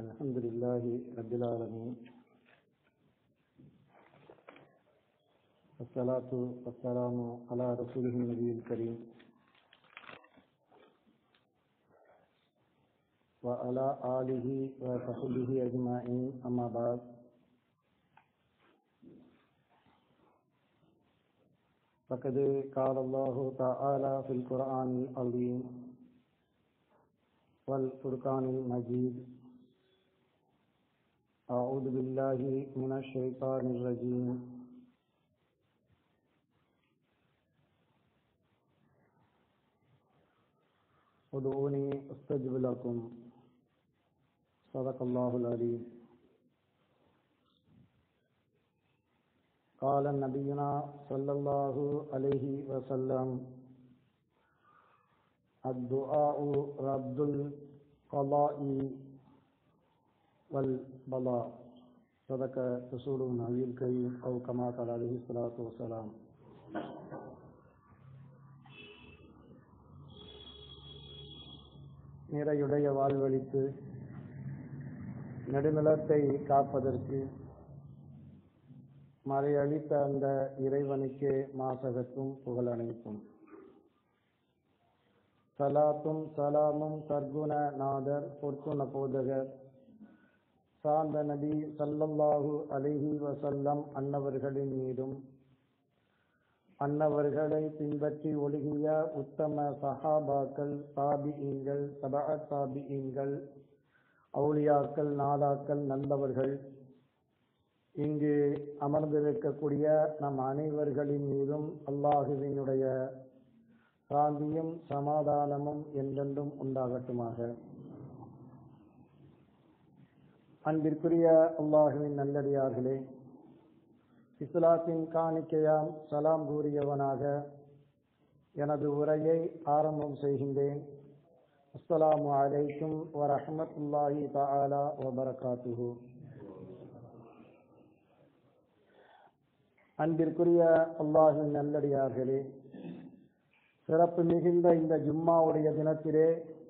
الحمد لله رب العالمين والصلاة والسلام على رسوله النبي الكريم وعلى آله وصحبه أجمعين أما بعد فقد قال الله تعالى في القرآن العظيم والفرقان المجيد أعوذ بالله من الشيطان الرجيم ادعوني استجب لكم صدق الله العليم قال نبينا صلى الله عليه وسلم الدعاء رد القضاء والبلاء صدق رسول النبي الكريم أو كما قال عليه الصلاة والسلام நிறையுடைய வாழ்வழித்து நெடுநிலத்தை காப்பதற்கு மறையளித்த அந்த இறைவனுக்கே மாசகத்தும் புகழனைத்தும் சலாத்தும் சலாமும் சர்க்குண நாதர் பொற்குண போதகர் சாந்த நபி சல்லல்லாஹு அலிஹி வசல்லம் அன்னவர்களின் மீதும் அன்னவர்களை பின்பற்றி ஒழுகிய உத்தம சஹாபாக்கள் தாபியீன்கள் தபா தாபியீன்கள் அவுளியாக்கள் நாதாக்கள் நல்லவர்கள் இங்கு அமர்ந்திருக்கக்கூடிய நம் அனைவர்களின் மீதும் அல்லாஹுவினுடைய சாந்தியும் சமாதானமும் என்றென்றும் உண்டாகட்டுமாக அன்பிற்குரிய அல்லாஹுவின் நல்லடியார்களே இஸ்லாத்தின் காணிக்கையாம் சலாம் கூறியவனாக எனது உரையை ஆரம்பம் செய்கின்றேன் அஸ்ஸலாமு அலைக்கும் வரஹமத்துல்லாஹி தஆலா வபரகாத்துஹு அன்பிற்குரிய அல்லாஹின் நல்லடியார்களே சிறப்பு மிகுந்த இந்த ஜும்மாவுடைய தினத்திலே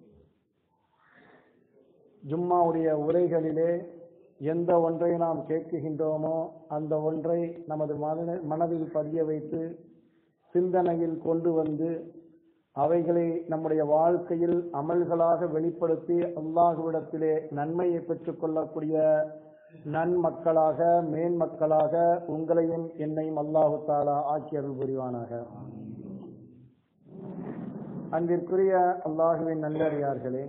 ஜும்மாவுடைய உரைகளிலே எந்த ஒன்றை நாம் கேட்குகின்றோமோ அந்த ஒன்றை நமது மனதில் பதிய வைத்து சிந்தனையில் கொண்டு வந்து அவைகளை நம்முடைய வாழ்க்கையில் அமல்களாக வெளிப்படுத்தி அல்லாஹுவிடத்திலே நன்மையை பெற்றுக்கொள்ளக்கூடிய நன்மக்களாக மேன்மக்களாக உங்களையும் என்னையும் அல்லாஹு தாலா ஆக்கி அருள் புரிவானாக அன்பிற்குரிய அல்லாஹுவின் நல்லடியார்களே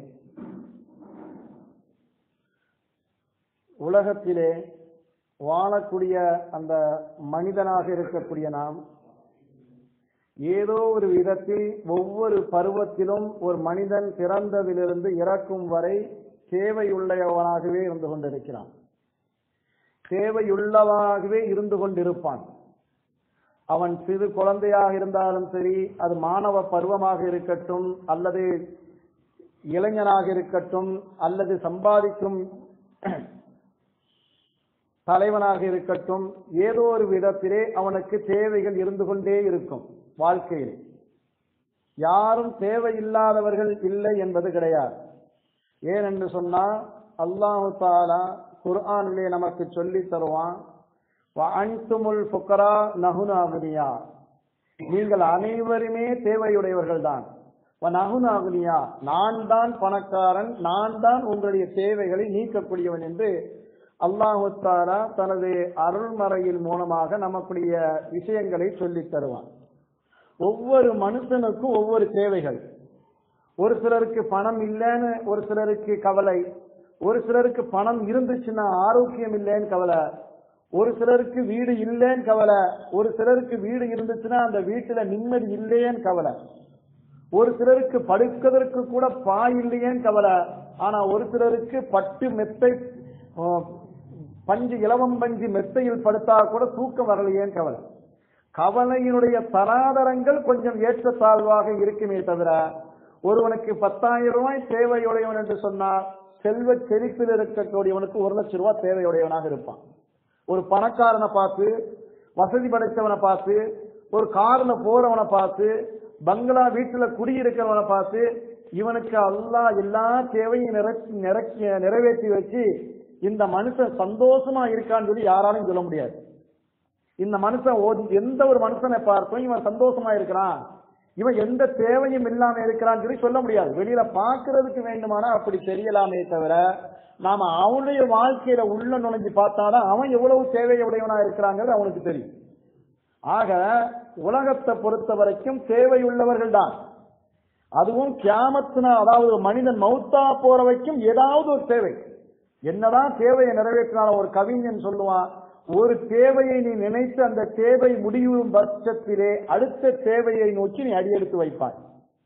உலகத்திலே வாழக்கூடிய அந்த மனிதனாக இருக்கக்கூடிய நாம் ஏதோ ஒரு விதத்தில் ஒவ்வொரு பருவத்திலும் ஒரு மனிதன் பிறந்ததிலிருந்து இறக்கும் வரை தேவையுள்ளவனாகவே இருந்து கொண்டிருக்கிறான் தேவையுள்ளவனாகவே இருந்து கொண்டிருப்பான் அவன் சிறு குழந்தையாக இருந்தாலும் சரி அது மாணவ பருவமாக இருக்கட்டும் அல்லது இளைஞனாக இருக்கட்டும் அல்லது சம்பாதிக்கும் தலைவனாக இருக்கட்டும் ஏதோ ஒரு விதத்திலே அவனுக்கு தேவைகள் இருந்து கொண்டே இருக்கும் வாழ்க்கையில் யாரும் தேவையில்லாதவர்கள் இல்லை என்பது கிடையாது ஏனென்று சொன்னால் அல்லாஹு தாலா குர்ஆனிலே நமக்கு சொல்லி தருவான் அன்சுமுல் புக்கரா நகுனாகுனியா நீங்கள் அனைவருமே தேவையுடையவர்கள் தான் நகுனாகுனியா நான் தான் பணக்காரன் நான் தான் உங்களுடைய தேவைகளை நீக்கக்கூடியவன் என்று அல்லாஹு தாலா தனது அருள்மறையில் மூலமாக நமக்குடைய விஷயங்களை சொல்லித் தருவான் ஒவ்வொரு மனுஷனுக்கும் ஒவ்வொரு தேவைகள் ஒரு சிலருக்கு பணம் இல்லைன்னு ஒரு சிலருக்கு கவலை ஒரு சிலருக்கு பணம் இருந்துச்சுன்னா ஆரோக்கியம் இல்லைன்னு கவலை ஒரு சிலருக்கு வீடு இல்லைன்னு கவலை ஒரு சிலருக்கு வீடு இருந்துச்சுன்னா அந்த வீட்டுல நிம்மதி இல்லையேன்னு கவலை ஒரு சிலருக்கு படுக்கிறதற்கு கூட பாய் இல்லையேன்னு கவலை ஆனா ஒரு சிலருக்கு பட்டு மெத்தை பஞ்சு இலவம் பஞ்சு மெத்தையில் படுத்தா கூட தூக்கம் வரலையேன்னு கவலை கவலையினுடைய தராதரங்கள் கொஞ்சம் ஏற்றத்தாழ்வாக இருக்குமே தவிர ஒருவனுக்கு பத்தாயிரம் ரூபாய் தேவையுடையவன் என்று சொன்னால் செல்வ செழிப்பில் இருக்கக்கூடியவனுக்கு ஒரு லட்சம் ரூபாய் தேவையுடையவனாக இருப்பான் ஒரு பணக்காரனை பார்த்து வசதி படைத்தவனை பார்த்து ஒரு கார்ல போறவனை பார்த்து பங்களா வீட்டுல குடியிருக்கிறவனை பார்த்து இவனுக்கு அல்லாஹ் எல்லா தேவையும் நிறை- நிறை- நிறைவேற்றி வச்சு இந்த மனுஷன் சந்தோஷமா இருக்கான்னு சொல்லி யாராலும் சொல்ல முடியாது இந்த மனுஷன் ஒரு- எந்த ஒரு மனுஷனை பார்த்தும் இவன் சந்தோஷமா இருக்கிறான் இவன் எந்த தேவையும் இல்லாம இருக்கிறான்னு சொல்லி சொல்ல முடியாது வெளியில பாக்குறதுக்கு வேண்டுமானா அப்படி தெரியலாமே தவிர நாம அவனுடைய வாழ்க்கையில உள்ள நுழைஞ்சு பார்த்தாதான் அவன் எவ்வளவு தேவையுடையவனா இருக்கிறாங்கிறது அவனுக்கு தெரியும் ஆக உலகத்தை பொறுத்த வரைக்கும் தேவையுள்ளவர்கள் தான் அதுவும் கியாமத்தினா அதாவது ஒரு மனிதன் மௌத்தா போற வரைக்கும் ஏதாவது ஒரு தேவை என்னதான் தேவையை நிறைவேற்றினாலும் ஒரு கவிஞன் சொல்லுவான் ஒரு தேவையை நீ நினைத்து அந்த தேவை முடியும் பட்சத்திலே அடுத்த தேவையை நோக்கி நீ அடியெடுத்து வைப்பாய்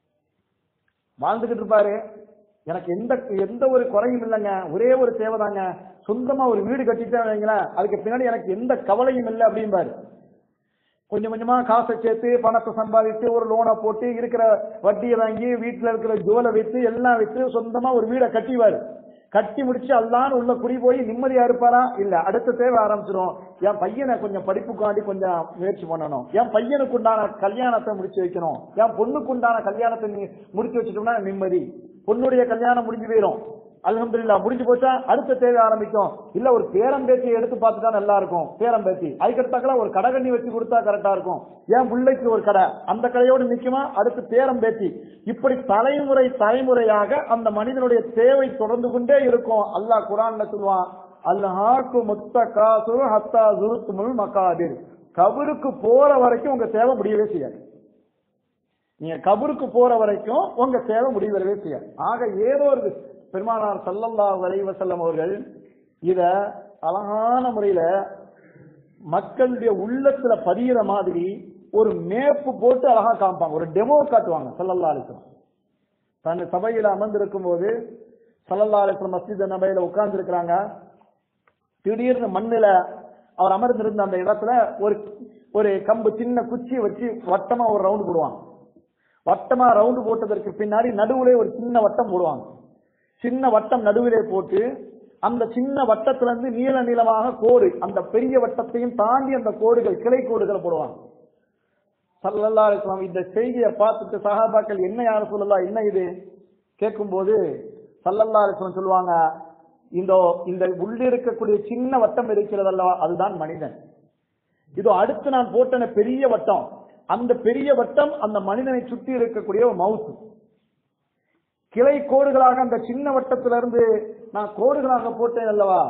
வாழ்ந்துகிட்டு இருப்பாரு எனக்கு எந்த எந்த ஒரு குறையும் இல்லைங்க ஒரே ஒரு தேவை தாங்க சொந்தமா ஒரு வீடு கட்டிட்டேன் வைங்களேன் அதுக்கு பின்னாடி எனக்கு எந்த கவலையும் இல்லை அப்படிம்பாரு கொஞ்சம் கொஞ்சமா காசை சேர்த்து பணத்தை சம்பாதித்து ஒரு லோனை போட்டு இருக்கிற வட்டியை வாங்கி வீட்டுல இருக்கிற ஜுவலை வித்து எல்லாம் வித்து சொந்தமா ஒரு வீடை கட்டிவாரு கட்டி முடிச்சு அல்லான்னு உள்ள குடி போய் நிம்மதியா இருப்பாரா இல்ல அடுத்த தேவை ஆரம்பிச்சிடும் என் பையனை கொஞ்சம் படிப்புக்காண்டி கொஞ்சம் முயற்சி பண்ணணும் என் பையனுக்கு உண்டான கல்யாணத்தை முடிச்சு வைக்கணும் என் பொண்ணுக்கு உண்டான கல்யாணத்தை நீ முடிச்சு வச்சுட்டோம்னா நிம்மதி பொண்ணுடைய கல்யாணம் முடிஞ்சு போயிடும் அல்ஹம்துலில்லா முடிஞ்சு போச்சா அடுத்த தேவை ஆரம்பிக்கும் இல்ல ஒரு பேரம்பேத்தியை எடுத்து பார்த்துட்டா நல்லா இருக்கும் பேரம்பேத்தி அதுக்கடுத்தாக்கல ஒரு கடை கண்ணி வச்சு கொடுத்தா கரெக்டா இருக்கும் ஏன் பிள்ளைக்கு ஒரு கடை அந்த கடையோடு நிக்குமா அடுத்து பேரம்பேத்தி இப்படி தலைமுறை தலைமுறையாக அந்த மனிதனுடைய தேவை தொடர்ந்து கொண்டே இருக்கும் அல்லாஹ் குரான்ல சொல்லுவான் அல்லாஹாக்கு முத்த காசு ஹத்தா ஜுருத்துமுல் மகாதிர் கபருக்கு போற வரைக்கும் உங்க தேவை முடியவே செய்யாது நீங்க கபருக்கு போற வரைக்கும் உங்க தேவை முடிவரவே செய்யாது ஆக ஏதோ ஒரு பெருமானார் ஸல்லல்லாஹு அலைஹி வஸல்லம் அவர்கள் இத அழகான முறையில மக்களுடைய உள்ளத்துல பதியிற மாதிரி ஒரு மேப்பு போட்டு அழகா காமிப்பாங்க ஒரு டெமோ காட்டுவாங்க ஸல்லல்லாஹு அலைஹி வஸல்லம் தன் சபையில அமர்ந்திருக்கும் போது ஸல்லல்லாஹு அலைஹி வஸல்லம் மஸ்ஜித் நபையில உட்கார்ந்து இருக்கிறாங்க திடீர்னு மண்ணுல அவர் அமர்ந்திருந்த அந்த இடத்துல ஒரு ஒரு கம்பு சின்ன குச்சியை வச்சு வட்டமா ஒரு ரவுண்ட் போடுவாங்க வட்டமா ரவுண்டு போட்டதற்கு பின்னாடி நடுவுலே ஒரு சின்ன வட்டம் போடுவாங்க சின்ன வட்டம் நடுவிலே போட்டு அந்த சின்ன வட்டத்துல இருந்து நீள நீளமாக கோடு அந்த பெரிய வட்டத்தையும் தாண்டி அந்த கோடுகள் கிளை கோடுகளை போடுவாங்க சல்லல்லா அலிஸ்லாம் இந்த செய்தியை பார்த்துட்டு சஹாபாக்கள் என்ன யார் சொல்லலாம் என்ன இது கேட்கும்போது சல்லல்லா அலிஸ்லாம் சொல்லுவாங்க இந்த இந்த உள்ளே இருக்கக்கூடிய சின்ன வட்டம் இருக்கிறதல்லவா அதுதான் மனிதன் இதோ அடுத்து நான் போட்டன பெரிய வட்டம் அந்த பெரிய வட்டம் அந்த மனிதனை சுற்றி இருக்கக்கூடிய ஒரு மவுத்து கிளை கோடுகளாக அந்த சின்ன வட்டத்திலிருந்து நான் கோடுகளாக போட்டேன் அல்லவா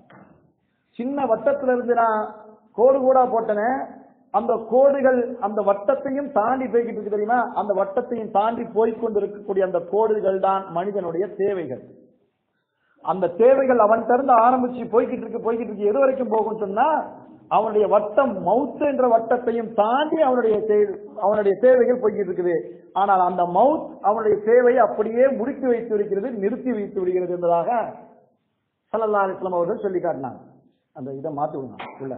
சின்ன வட்டத்திலிருந்து நான் கோடு கூடா போட்டேனே அந்த கோடுகள் அந்த வட்டத்தையும் தாண்டி போய்கிட்டு இருக்கு தெரியுமா அந்த வட்டத்தையும் தாண்டி போய்க்கொண்டு இருக்கக்கூடிய அந்த கோடுகள் தான் மனிதனுடைய தேவைகள் அந்த தேவைகள் அவன் இருந்து ஆரம்பிச்சு போய்கிட்டு இருக்கு போய்கிட்டு இருக்கு எது வரைக்கும் போகும் சொன்னா அவனுடைய வட்டம் மவுத் என்ற வட்டத்தையும் தாண்டி அவனுடைய தே- அவனுடைய தேவைகள் போய்கிட்டு இருக்குது ஆனால் அந்த மவுத் அவனுடைய தேவையை அப்படியே முடுக்கி வைத்து விடுகிறது நிறுத்தி வைத்து விடுகிறது என்பதாக சல்லல்லா அலிஸ்லாம் அவர்கள் சொல்லி காட்டினாங்க அந்த இதை மாத்தி விடணும் உள்ள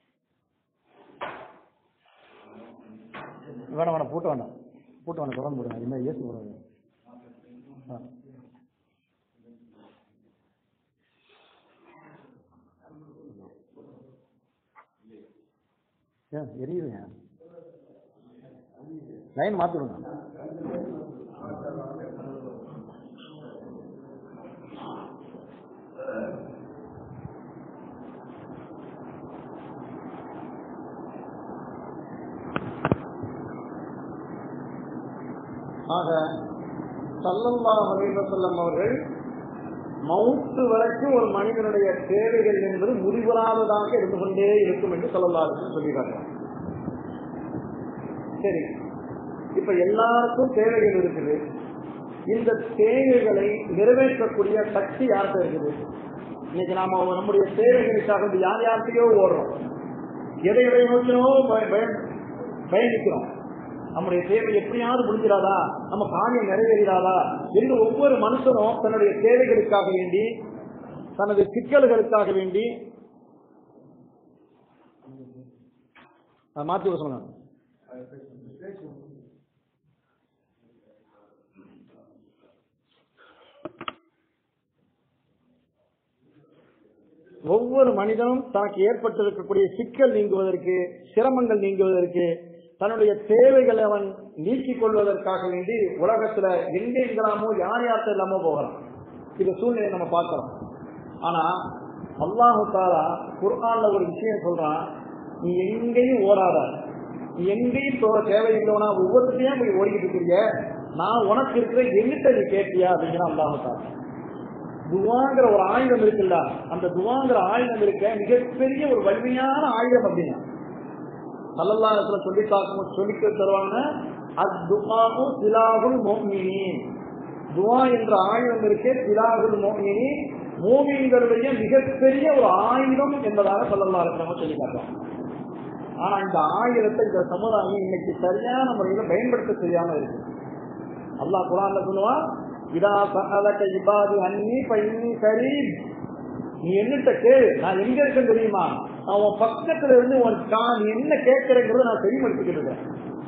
வேணாம் வேணாம் பூட்ட வேண்டாம் பூட்ட வேண்டாம் தொடர்ந்து போடுங்க இனிமேல் ஏசி போடுறது ஆ. ஏன் எரியுதுங்க லைன் மாத்திடுங்க ஆக சல்லல்லா செல்லம் அவர்கள் மவுத்து வரைக்கும் ஒரு மனிதனுடைய தேவைகள் என்பது முடிவராததாக இருந்து கொண்டே இருக்கும் என்று சொல்லலாருக்கு சொல்லி காட்டுறாங்க சரி இப்ப எல்லாருக்கும் தேவைகள் இருக்குது இந்த தேவைகளை நிறைவேற்றக்கூடிய சக்தி யார்கிட்ட இருக்குது இன்னைக்கு நாம நம்முடைய தேவைகளுக்காக வந்து யார் யார்கிட்டயோ ஓடுறோம் எதை எதை நோக்கினோ பய- பய- பயணிக்கிறோம் நம்முடைய தேவை எப்படியாவது முடிஞ்சிடாதா நம்ம காரியம் நிறைவேறாதா என்று ஒவ்வொரு மனுஷனும் தன்னுடைய தேவைகளுக்காக வேண்டி தனது சிக்கல்களுக்காக வேண்டி அஹ் மாத்தி சொல்லுங்க ஒவ்வொரு மனிதனும் தனக்கு ஏற்பட்டிருக்கக்கூடிய சிக்கல் நீங்குவதற்கு சிரமங்கள் நீங்குவதற்கு தன்னுடைய தேவைகளை அவன் நீக்கிக் கொள்வதற்காக வேண்டி உலகத்துல எங்க எங்கெல்லாமோ யார் யார்கிட்ட இல்லாமோ போகலாம் இது சூழ்நிலையை நம்ம பார்க்கிறோம் ஆனா அல்லாஹு தாலா குர்ஆன்ல ஒரு விஷயம் சொல்றான் நீ எங்கேயும் ஓடாத நீ எங்கேயும் போற தேவையில்லைனா ஒவ்வொருத்தையும் போய் ஓடிக்கிட்டு இருக்கீங்க நான் உனக்கு இருக்கிற எங்கிட்ட நீ கேட்டியா அப்படிங்கிற அல்லாஹு தாலா துவாங்கிற ஒரு ஆயுதம் இருக்குல்ல அந்த துவாங்கிற ஆயுதம் இருக்க மிகப்பெரிய ஒரு வலிமையான ஆயுதம் அப்படின்னா சல்லல்லாஹுல சொல்லி தாக்கும் சொல்லி தருவாங்க அத்துகாமு சிலாகுல் மோமினின் துவா என்ற ஆயுதம் இருக்கே சிலாகுல் மோமினி மோமின்களுடைய மிகப்பெரிய ஒரு ஆயுதம் என்பதாக சொல்லல்லா இருக்கிறவங்க சொல்லி காட்டுறாங்க ஆனா இந்த ஆயுதத்தை இந்த சமுதாயம் இன்னைக்கு சரியான முறையில பயன்படுத்த தெரியாம இருக்கு அல்லாஹ் குரான்ல சொல்லுவான் இதா சகலக்க இபாது அன்னி பைனி கரீம் நீ என்னட்ட கேளு நான் எங்க இருக்கேன் தெரியுமா நான் உன் பக்கத்துல இருந்து உன் கா- நீ என்ன கேட்கிறேங்கிறத நான் தெளிவுபடுத்திக்கிட்டு இருக்கேன்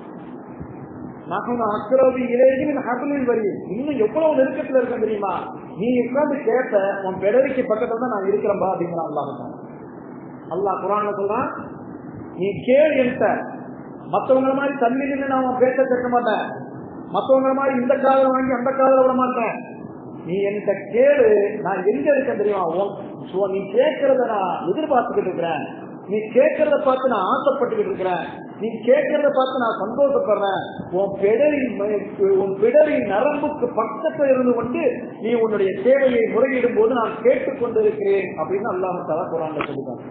நான் அக்கரவி இளையதின் ஹபலில் வரி இன்னும் எவ்வளவு நெருக்கத்துல இருக்கேன் தெரியுமா நீ உட்கார்ந்து கேட்ட உன் பெடரிக்கு பக்கத்துல தான் நான் இருக்கிறேன்பா அப்படிங்கிறான் அல்லாஹ் அல்லாஹ் குரான்ல சொல்றான் நீ கேள் என்கிட்ட மத்தவங்க மாதிரி தள்ளி நின்று நான் உன் பேச்ச கேட்க மாட்டேன் மத்தவங்க மாதிரி இந்த காதல வாங்கி அந்த காதல விட மாட்டேன் நீ என்கிட்ட கேளு நான் எங்க இருக்கேன் தெரியுமா உன் சோ- நீ கேட்கறத நான் எதிர்பார்த்துக்கிட்டு இருக்கிறேன் நீ கேட்கறத பார்த்து நான் ஆசைப்பட்டுக்கிட்டு இருக்கிறேன் நீ கேட்கறத பார்த்து நான் சந்தோஷப்படுறேன் உன் பிடரின் ம- உன் பிடரின் நரம்புக்கு பக்கத்துல இருந்து கொண்டு நீ உன்னுடைய தேவையை முறையிடும் போது நான் கேட்டுக் கொண்டிருக்கிறேன் அப்படின்னு அல்லாஹ் தலா குரான்ல சொல்லிட்டாங்க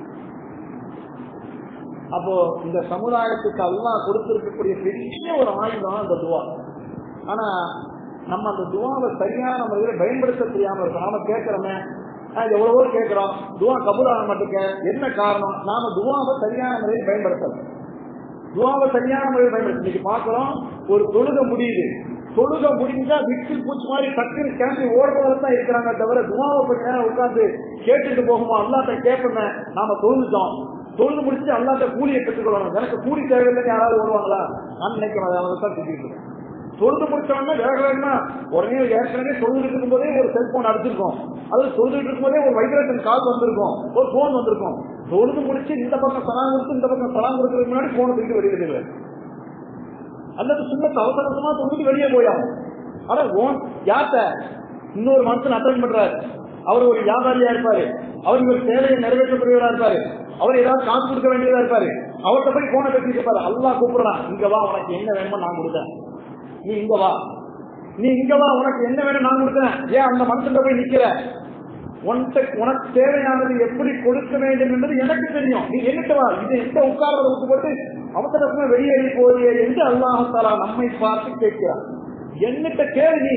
அப்போ இந்த சமுதாயத்துக்கு அல்லாஹ் கொடுத்திருக்கக்கூடிய பெரிய ஒரு ஆயுதம் அந்த துவா ஆனா நம்ம அந்த துவாவை சரியான முறையில பயன்படுத்த தெரியாம இருக்கோம் நாம கேட்கிறோமே ஆஹ் எவ்வளவோ கேட்கிறோம் துவா கபூலாக மாட்டேங்க என்ன காரணம் நாம துவாவை சரியான முறையில் பயன்படுத்தல துவாவை சரியான முறையில் பயன்படுத்த இன்னைக்கு பாக்குறோம் ஒரு தொழுக முடியுது தொழுக முடிஞ்சா விட்டில் பூச்சி மாதிரி டக்குன்னு கிளம்பி ஓடுறவங்க தான் இருக்கிறாங்க தவிர துவாவை கொஞ்ச நேரம் உட்கார்ந்து கேட்டுட்டு போகுமோ அல்லாட்ட கேட்போமே நாம தொழுதுட்டோம் தொழுது முடிச்சு அல்லாட்ட கூலியை பெற்றுக்கொள்ளணும் எனக்கு கூலி தேவையில்லைன்னு யாராவது வருவாங்களா அன்னைக்கு அவங்க தான் திட்டிட்டு இருக்கோம். தொழுது முடிச்சவங்க வேக வேகமா உடனே ஏற்கனவே தொழுது இருக்கும் போதே ஒரு செல்போன் அடிச்சிருக்கோம் அது தொழுதுட்டு இருக்கும் போதே ஒரு வைப்ரேஷன் கால் வந்திருக்கும் ஒரு போன் வந்திருக்கும் தொழுது முடிச்சு இந்த பக்கம் சலாம் கொடுத்து இந்த பக்கம் சலாம் கொடுக்கறதுக்கு முன்னாடி போனை தூக்கி வெளியே வெளியே அல்லது சுண்ணத்து அவசர அவசரமா தொழுது வெளியே போயாகும் ஆனா ஓன் யார்த்த இன்னொரு மனுஷன் அட்டன் பண்றாரு அவர் ஒரு வியாபாரியா இருப்பாரு அவர் ஒரு சேவையை நிறைவேற்றக்கூடியவரா இருப்பாரு அவர் ஏதாவது காசு கொடுக்க வேண்டியதா இருப்பாரு அவர்கிட்ட போய் போனை பேசிட்டு இருப்பாரு அல்லா கூப்பிடுறான் இங்க வா உனக்கு என்ன வேணுமோ நான் கொடுத்தேன் நீ இங்க வா நீ இங்க வா உனக்கு என்ன வேணும் நான் கொடுத்தேன் ஏன் அந்த மனுஷன் போய் நிக்கிற உனக்கு உனக்கு தேவையானது எப்படி கொடுக்க வேண்டும் என்பது எனக்கு தெரியும் நீ என்னட்டு வா இது எந்த உட்கார்றத விட்டு போட்டு அவசரமா வெளியேறி போறிய என்று அல்லாஹாலா நம்மை பார்த்து கேட்கிறார் என்னட்ட கேளு நீ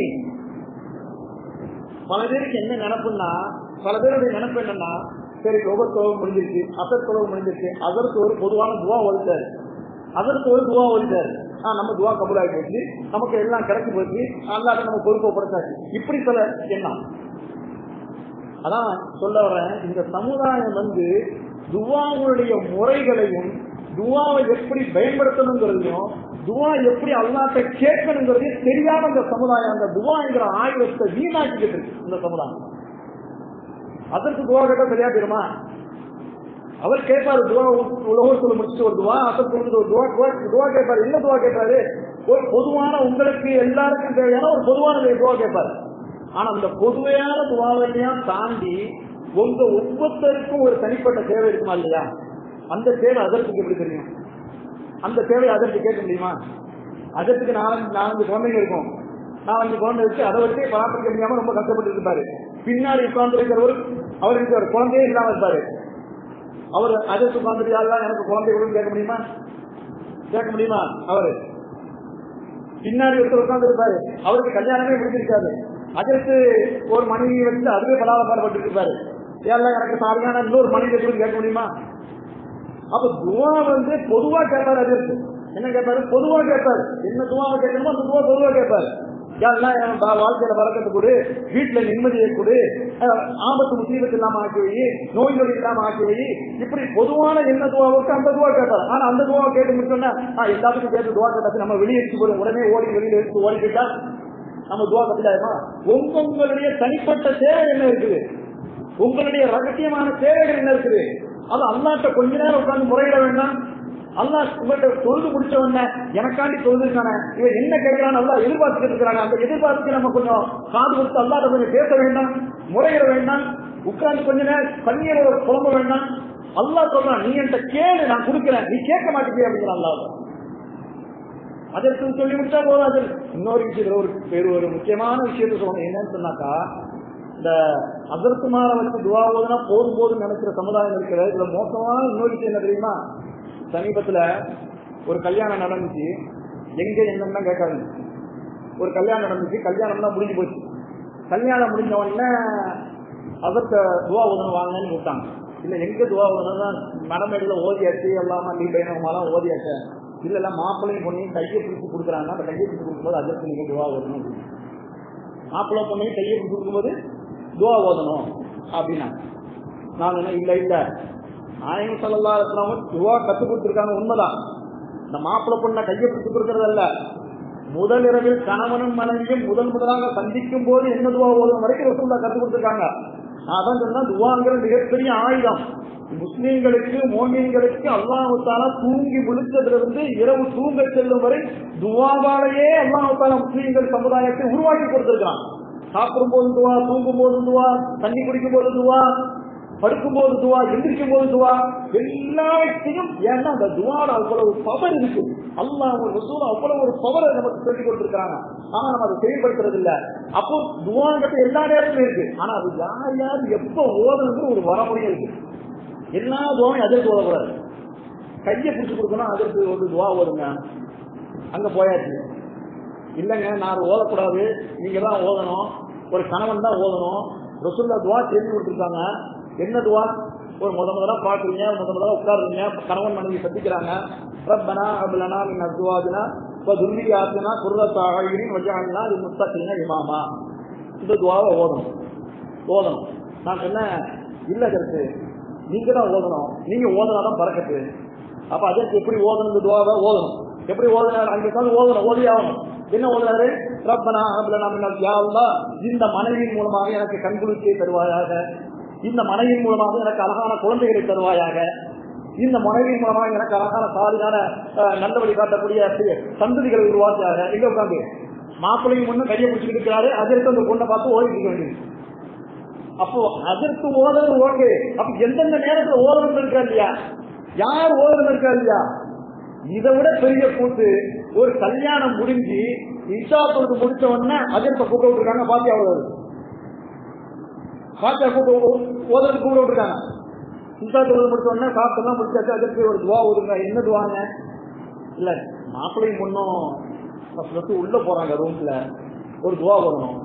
பல பேருக்கு என்ன நினப்புன்னா பல பேருடைய நினப்பு என்னன்னா சரி ஒவ்வொரு தொழில் முடிஞ்சிருச்சு அசர் தொழில் முடிஞ்சிருச்சு அதற்கு ஒரு பொதுவான துவா ஒழித்தாரு அதற்கு ஒரு துவா ஒழித்தாரு ஆஹ் நம்ம துவா கபூலாகி போச்சு நமக்கு எல்லாம் கிடைச்சி போச்சு அல்லாத நம்ம பொறுப்பப்படுத்தாச்சு இப்படி சொல்ல எண்ணம் அதான் சொல்ல வரேன் இந்த சமுதாயம் வந்து துவாவுடைய முறைகளையும் துவாவை எப்படி பயன்படுத்தணுங்கிறதையும் துவா எப்படி அல்லாட்ட கேட்கணுங்கிறதையும் தெரியாம இந்த சமுதாயம் அந்த துவாங்கிற ஆயுதத்தை வீணாக்கிக்கிட்டு இருக்கு இந்த சமுதாயம் அதற்கு துவா கேட்டா சரியா போயிருமா அவர் கேட்பாரு துவா உலகத்துல முடிச்சுட்டு ஒரு துவா அசர் கொடுத்து ஒரு துவா துவா துவா கேட்பாரு என்ன துவா கேட்பாரு ஒரு பொதுவான உங்களுக்கு எல்லாருக்கும் தேவையான ஒரு பொதுவான துவா கேட்பாரு ஆனா அந்த பொதுவையான துவாவையும் தாண்டி உங்க ஒவ்வொருத்தருக்கும் ஒரு தனிப்பட்ட தேவை இருக்குமா இல்லையா அந்த தேவை அதற்கு எப்படி தெரியும் அந்த தேவை அதற்கு கேட்க முடியுமா அதற்கு நாலஞ்சு நாலஞ்சு குழந்தைங்க இருக்கும் நாலஞ்சு குழந்தை வச்சு அதை வச்சு பராமரிக்க முடியாம ரொம்ப கஷ்டப்பட்டு இருப்பாரு பின்னாடி உட்கார்ந்து இருக்கிறவர் அவருக்கு ஒரு குழந்தையே இல்லாம இருப்பாரு அவர் அதற்கு உட்கார்ந்துட்டு யாரெல்லாம் எனக்கு குழந்தை கொடுன்னு கேட்க முடியுமா கேட்க முடியுமா அவரு பின்னாடி ஒருத்தர் உட்கார்ந்து இருப்பாரு அவருக்கு கல்யாணமே முடிஞ்சிருக்காது அதற்கு ஒரு மனைவி வச்சு அதுவே பலாபலப்பட்டு இருப்பாரு எல்லாம் எனக்கு சாரியான இன்னொரு மனைவி கூட கேட்க முடியுமா அப்ப துவா வந்து பொதுவா கேட்பாரு அதற்கு என்ன கேட்பாரு பொதுவா கேட்பாரு என்ன துவாவை கேட்கணுமோ அந்த துவா பொதுவா கேட்பாரு யாரெல்லாம் என் வா- வாழ்க்கையில பறக்கத்து கொடு வீட்டுல நிம்மதியை கொடு அஹ், ஆபத்து முசீபத்து இல்லாம ஆக்கி வை நோய் நொடி இல்லாம ஆக்கி வை இப்படி பொதுவான என்ன துவாவுக்கு அந்த துவா கேட்பாரு ஆனா அந்த துவாவை கேட்டு முடிச்சோன்னா ஆஹ், எல்லாத்துக்கும் கேட்டு துவா கேட்டாச்சு நம்ம வெளியே எடுத்து போறோம் உடனே ஓடி வெளியில எடுத்து ஓடி போயிட்டா நம்ம துவா கட்டிலாயமா உங்களுடைய தனிப்பட்ட தேவை என்ன இருக்குது உங்களுடைய ரகசியமான தேவைகள் என்ன இருக்குது அது அல்லாட்ட கொஞ்ச நேரம் உட்கார்ந்து முறையிட வேண்டாம் அல்லாஹ் இவர்கிட்ட தொழுது முடிச்ச உடனே எனக்காண்டி தொழுதுக்கான இவன் என்ன கேட்கிறான் அல்லா எதிர்பார்த்துட்டு இருக்கிறாங்க அந்த எதிர்பார்த்துக்கு நம்ம கொஞ்சம் காது கொடுத்து அல்லாத கொஞ்சம் பேச வேண்டாம் முறையிட வேண்டாம் உட்கார்ந்து கொஞ்ச நேரம் கண்ணீரோட புலம்ப வேண்டாம் அல்லாஹ் சொல்றான் நீ என்கிட்ட கேளு நான் கொடுக்கிறேன் நீ கேட்க மாட்டேங்க அப்படிங்கிற அல்லாஹ் அதற்கு சொல்லி முடிச்சா போதாது இன்னொரு விஷயத்துல ஒரு பேரு ஒரு முக்கியமான விஷயத்த சொல்லணும் என்னன்னு சொன்னாக்கா இந்த அதற்குமார வச்சு துவா ஓதுனா போதும் போதும் நினைக்கிற சமுதாயம் இருக்கிற இதுல மோசமான இன்னொரு விஷயம் என்ன தெரியுமா சமீபத்துல ஒரு கல்யாணம் நடந்துச்சு எங்க என்னன்னா கேட்காது ஒரு கல்யாணம் நடந்துச்சு கல்யாணம் தான் முடிஞ்சு போச்சு கல்யாணம் முடிஞ்ச உடனே அதற்கு துவா ஓதணும் வாங்கன்னு விட்டாங்க இல்ல எங்க துவா ஓதணும் மடமேடுல ஓதியாச்சு எல்லாமே நீ பையனமாலாம் ஓதியாச்சு இல்ல இல்ல மாப்பிள்ளையும் பொண்ணையும் கையை பிடிச்சி கொடுக்குறாங்க அந்த கையை பிடிச்சி கொடுக்கும்போது அதற்கு நீங்க துவா ஓதணும் மாப்பிள்ளை பொண்ணையும் கையை பிடிச்சி கொடுக்கும்போது துவா ஓதணும் அப்படின்னா நான் என்ன இல்ல இல்ல நாயகம் சல்லா இருக்கிறவங்க துவா கத்து கொடுத்துருக்காங்க உண்மைதான் இந்த மாப்பிள்ளை பொண்ணை கையை பிடிச்சி கொடுக்கறது அல்ல முதல் இரவில் கணவனும் மனைவியும் முதல் முதலாக சந்திக்கும் போது என்ன துவா ஓதும் வரைக்கும் ரசூல்லா கத்து கொடுத்துருக்காங்க அதான் சொன்னா துவாங்கிற மிகப்பெரிய ஆயுதம் முஸ்லீம்களுக்கு மோமியன்களுக்கு அல்லாஹால தூங்கி விழுத்ததிலிருந்து இரவு தூங்க செல்லும் வரை துவாவாலேயே அல்லாஹால முஸ்லீம்கள் சமுதாயத்தை உருவாக்கி கொடுத்திருக்கான் சாப்பிடும் போது துவா தூங்கும் போது துவா தண்ணி குடிக்கும் போது துவா படுக்கும் போது துவா எந்திரிக்கும் போது துவா எல்லாத்தையும் ஏன்னா அந்த துவாட அவ்வளவு பவர் இருக்கு அல்லாஹ் ஒரு ரசூல் அவ்வளவு ஒரு பவரை நமக்கு சொல்லிக் கொடுத்திருக்காங்க ஆனா நம்ம அதை செயல்படுத்துறது இல்ல அப்போ துவாங்கிறது எல்லா நேரத்திலும் இருக்கு ஆனா அது யார் யார் எப்ப ஓதுறது ஒரு வரமுறையும் இருக்கு எல்லா துவாவும் அதற்கு ஓதக்கூடாது கையை பிடிச்சு கொடுக்கணும் அதற்கு ஒரு துவா ஓதுங்க அங்க போயாச்சு இல்லைங்க நான் ஓதக்கூடாது நீங்க தான் ஓதணும் ஒரு கணவன் தான் ஓதணும் ரசூல்லா துவா தெரிஞ்சு கொடுத்துருக்காங்க என்ன துவா ஒரு முத முதலா பாக்குறீங்க முத முதலா உட்காருறீங்க கணவன் மனைவி சந்திக்கிறாங்க ரப்பனா அபுலனா மின் அத்வாஜனா இப்போ துர்வியாசனா குர்ரத்தாகிரின் வஜானா இது முத்தக்கினா இமாமா இந்த துவாவை ஓதணும் ஓதணும் நான் சொன்னேன் இல்ல கருத்து நீங்க தான் ஓதணும் நீங்க ஓதனாதான் பறக்கத்து அப்ப அதற்கு எப்படி ஓதணும் இந்த துவாவை ஓதணும் எப்படி ஓதனார் அங்க உட்கார்ந்து ஓதணும் ஓதி ஆகணும் என்ன ஓதுறாரு ரப்பனா அபுலனா மின் அத்வாஜா இந்த மனைவியின் மூலமாக எனக்கு கண்குளிர்ச்சியை தருவாயாக இந்த மனைவியின் மூலமாக எனக்கு அழகான குழந்தைகளை தருவாயாக இந்த மனைவியின் மூலமாக எனக்கு அழகான சாலியான நல்ல வழி காட்டக்கூடிய சந்ததிகளை உருவாக்கியாக எங்க உட்காந்து மாப்பிள்ளையும் ஒண்ணு கையை பிடிச்சிட்டு இருக்கிறாரு அதற்கு அந்த பொண்ணை பார்த்து ஓடி இருக்க வேண்டியது அப்போ அதற்கு ஓதல் ஓகே அப்ப எந்தெந்த நேரத்துல ஓதல் இருக்கா இல்லையா யார் ஓதல் இருக்கா இல்லையா இதை விட பெரிய கூட்டு ஒரு கல்யாணம் முடிஞ்சு இஷா தொழுது முடிச்ச உடனே அதற்கு கூப்பிட்டு விட்டுருக்காங்க பாத்தியா அவ்வளவு பாத்தியா கூப்பிட்டு ஓதலுக்கு கூப்பிட்டு விட்டுருக்காங்க இஷா தொழுது முடிச்ச உடனே சாப்பிட்டெல்லாம் முடிச்சாச்சு அதற்கு ஒரு துவா ஓதுங்க என்ன துவாங்க இல்ல மாப்பிள்ளையும் பொண்ணும் உள்ள போறாங்க ரூம்ல ஒரு துவா வரணும்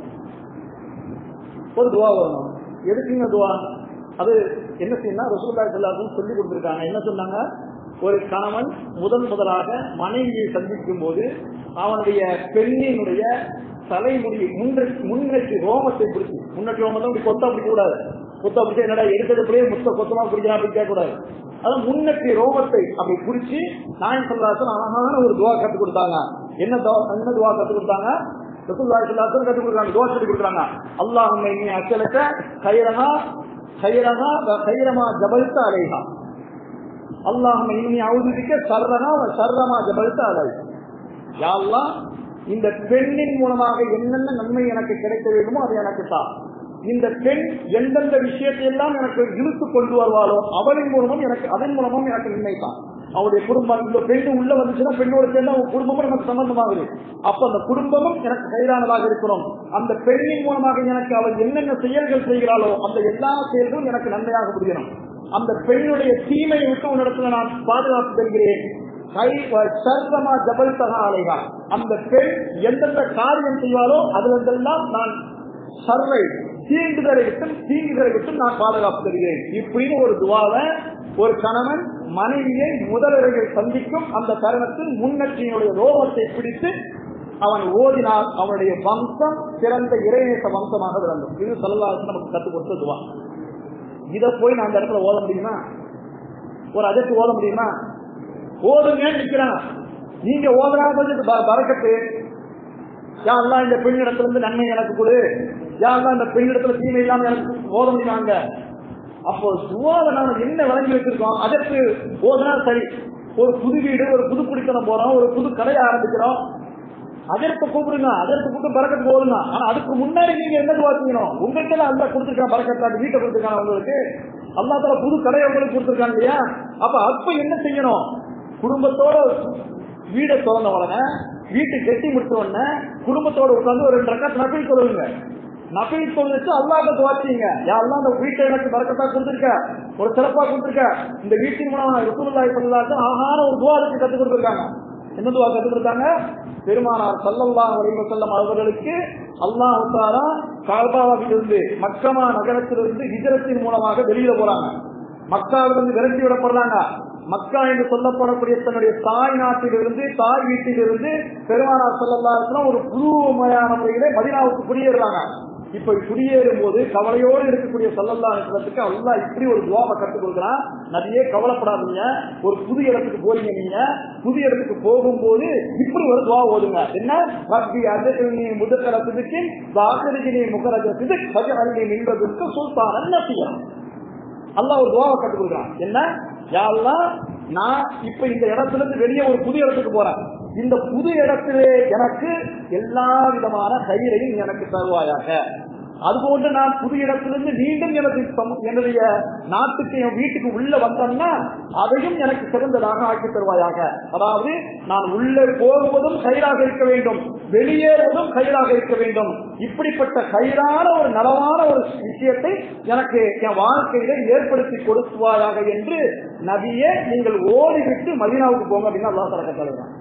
ஒரு துவா வரணும் எதுக்குங்க துவா அது என்ன செய்யணும் ரசூல்லா எல்லாருக்கும் சொல்லி கொடுத்துருக்காங்க என்ன சொன்னாங்க ஒரு கணவன் முதன் முதலாக மனைவியை சந்திக்கும் போது அவனுடைய பெண்ணினுடைய தலைமுடி முன்னெற்றி முன்னெற்றி ரோமத்தை பிடிச்சி முன்னெற்றி ரோமத்தை அப்படி கொத்தா பிடிக்க கூடாது கொத்தா பிடிச்சா என்னடா எடுக்கிறதுக்குள்ளே முத்த கொத்தமா பிடிக்கலாம் அப்படி கேட்க கூடாது அதான் முன்னெற்றி ரோமத்தை அப்படி பிடிச்சி நாயன் சொல்லாசன் அழகான ஒரு துவா கற்றுக் கொடுத்தாங்க என்ன என்ன துவா கற்றுக் கொடுத்தாங்க ரசூல்லாசன் கற்றுக் கொடுக்குறாங்க துவா சொல்லி கொடுக்குறாங்க அல்லாஹ் நீ அச்சலக்க கைரகா கைரகா கைரமா ஜபல்த அலைஹா அல்லாஹ் இன்னி அவுதுக்க சர்ரகா சர்ரமா ஜபல்த அலை யாழ்லா இந்த பெண்ணின் மூலமாக என்னென்ன நன்மை எனக்கு கிடைக்க வேண்டுமோ அது எனக்கு தான் இந்த பெண் எந்தெந்த விஷயத்தை எல்லாம் எனக்கு இழுத்து கொண்டு வருவாளோ அவளின் மூலமும் எனக்கு அதன் மூலமும் எனக்கு நன்மை தான் அவருடைய குடும்பம் இந்த பெண்ணு உள்ள வந்துச்சுன்னா பெண்ணோட சேர்ந்து அவங்க குடும்பமும் நமக்கு சம்பந்தமாகுது அப்ப அந்த குடும்பமும் எனக்கு கைதானதாக இருக்கணும் அந்த பெண்ணின் மூலமாக எனக்கு அவள் என்னென்ன செயல்கள் செய்கிறாளோ அந்த எல்லா செயல்களும் எனக்கு நன்மையாக முடியணும் அந்த பெண்ணுடைய தீமையை விட்டு உன்னிடத்துல நான் பாதுகாப்பு தருகிறேன் கை சர்வமா ஜபல் தகா அலைகா அந்த பெண் எந்தெந்த காரியம் செய்வாளோ அதுல இருந்தெல்லாம் நான் சர்வை தீண்டுதலை விட்டும் தீங்குதலை விட்டும் நான் பாதுகாப்பு தருகிறேன் இப்படின்னு ஒரு துவாவை ஒரு கணவன் மனைவியை முதலிரவில் சந்திக்கும் அந்த தருணத்தில் முன்னற்றியினுடைய ரோகத்தை பிடித்து அவன் ஓதினால் அவனுடைய வம்சம் சிறந்த இறைநேச வம்சமாக விளங்கும் இது சொல்லலாசு நமக்கு கற்றுக் கொடுத்த துவா இதை போய் நான் அந்த இடத்துல ஓத முடியுமா ஒரு அதற்கு ஓத முடியுமா ஓதுங்கன்னு நிக்கிறாங்க நீங்க ஓதுறாங்க பறக்கத்து யாரெல்லாம் இந்த பெண்ணிடத்துல இருந்து நன்மை எனக்கு கொடு யாரெல்லாம் இந்த பெண்ணிடத்துல தீமை இல்லாம எனக்கு ஓத முடியுமாங்க அப்போ துவாவை நாம என்ன வழங்கி வச்சிருக்கோம் அதற்கு ஓதுனா சரி ஒரு புது வீடு ஒரு புது குடித்தனம் போறோம் ஒரு புது கடையை ஆரம்பிக்கிறோம் அதற்கு கூப்பிடுங்க அதற்கு கூப்பிட்டு பறக்கத்து போடுங்க ஆனா அதுக்கு முன்னாடி நீங்க என்ன துவா செய்யணும் உங்கள்கிட்ட அல்லா கொடுத்துருக்கான் பறக்கத்தாக்கு வீட்டை கொடுத்துருக்காங்க உங்களுக்கு அல்லா தலா புது கடையை உங்களுக்கு கொடுத்துருக்காங்க இல்லையா அப்ப அப்ப என்ன செய்யணும் குடும்பத்தோட வீடை திறந்த உடனே வீட்டை கட்டி முடிச்ச உடனே குடும்பத்தோட உட்காந்து ஒரு ரெண்டு ரக்கத்து நபில் தொழுவுங்க நபில் தொழுவிச்சு அல்லாத துவாச்சிங்க யாரெல்லாம் அந்த வீட்டை எனக்கு பறக்கத்தா கொடுத்துருக்க ஒரு சிறப்பா கொடுத்துருக்க இந்த வீட்டின் மூலம் ரசூலுல்லாஹி ஸல்லல்லாஹு ஆகான ஒரு துவா அதுக்கு கத்துக் கொடுத்துருக்காங்க என்ன துவா கத்துக் கொடுத்தாங்க பெருமானார் சல்லல்லாஹு அலைஹி வஸல்லம் அவர்களுக்கு அல்லாஹ் தாரா காபாவிலிருந்து மக்கமா நகரத்திலிருந்து ஹிஜரத்தின் மூலமாக வெளியில போறாங்க மக்காவிலிருந்து விரட்டி விடப்படுறாங்க மக்கா என்று சொல்லப்படக்கூடிய தன்னுடைய தாய் நாட்டிலிருந்து தாய் வீட்டிலிருந்து பெருமானார் சல்லல்லா ஒரு புதுமையான முறையிலே மதினாவுக்கு குடியேறுறாங்க இப்ப குடியேறும் போது கவலையோடு இருக்கக்கூடிய சல்லல்லா இடத்துக்கு அல்லா இப்படி ஒரு துவாவை கற்றுக் கொடுக்குறான் நிறைய கவலைப்படாதீங்க ஒரு புது இடத்துக்கு போறீங்க நீங்க புது இடத்துக்கு போகும்போது இப்படி ஒரு துவா ஓதுங்க என்ன ரப்பி அஜகனி முதக்கரத்துக்கு வாசரிஜினி முகரஜத்துக்கு பஜரணி நின்றதுக்கு சுல்தான் என்ன செய்யணும் அல்லாஹ் ஒரு துவாவை கற்றுக் கொடுக்குறான் என்ன யாரெல்லாம் நான் இப்ப இந்த இடத்துல இருந்து வெளியே ஒரு புது இடத்துக்கு போறேன் இந்த புது இடத்திலே எனக்கு எல்லா விதமான கயிறையும் நீ எனக்கு தருவாயாக அதுபோன்று நான் புது இடத்திலிருந்து மீண்டும் எனக்கு சம- என்னுடைய நாட்டுக்கு என் வீட்டுக்கு உள்ள வந்தேன்னா அதையும் எனக்கு சிறந்ததாக ஆக்கி தருவாயாக அதாவது நான் உள்ளே போகுவதும் கயிறாக இருக்க வேண்டும் வெளியேறுவதும் கயிறாக இருக்க வேண்டும் இப்படிப்பட்ட கயிறான ஒரு நலமான ஒரு விஷயத்தை எனக்கு என் வாழ்க்கையில ஏற்படுத்தி கொடுத்துவாயாக என்று நபியே நீங்கள் ஓடிவிட்டு மதீனாவுக்கு போங்க அப்படின்னு அல்லா தலக்க தலைவரான்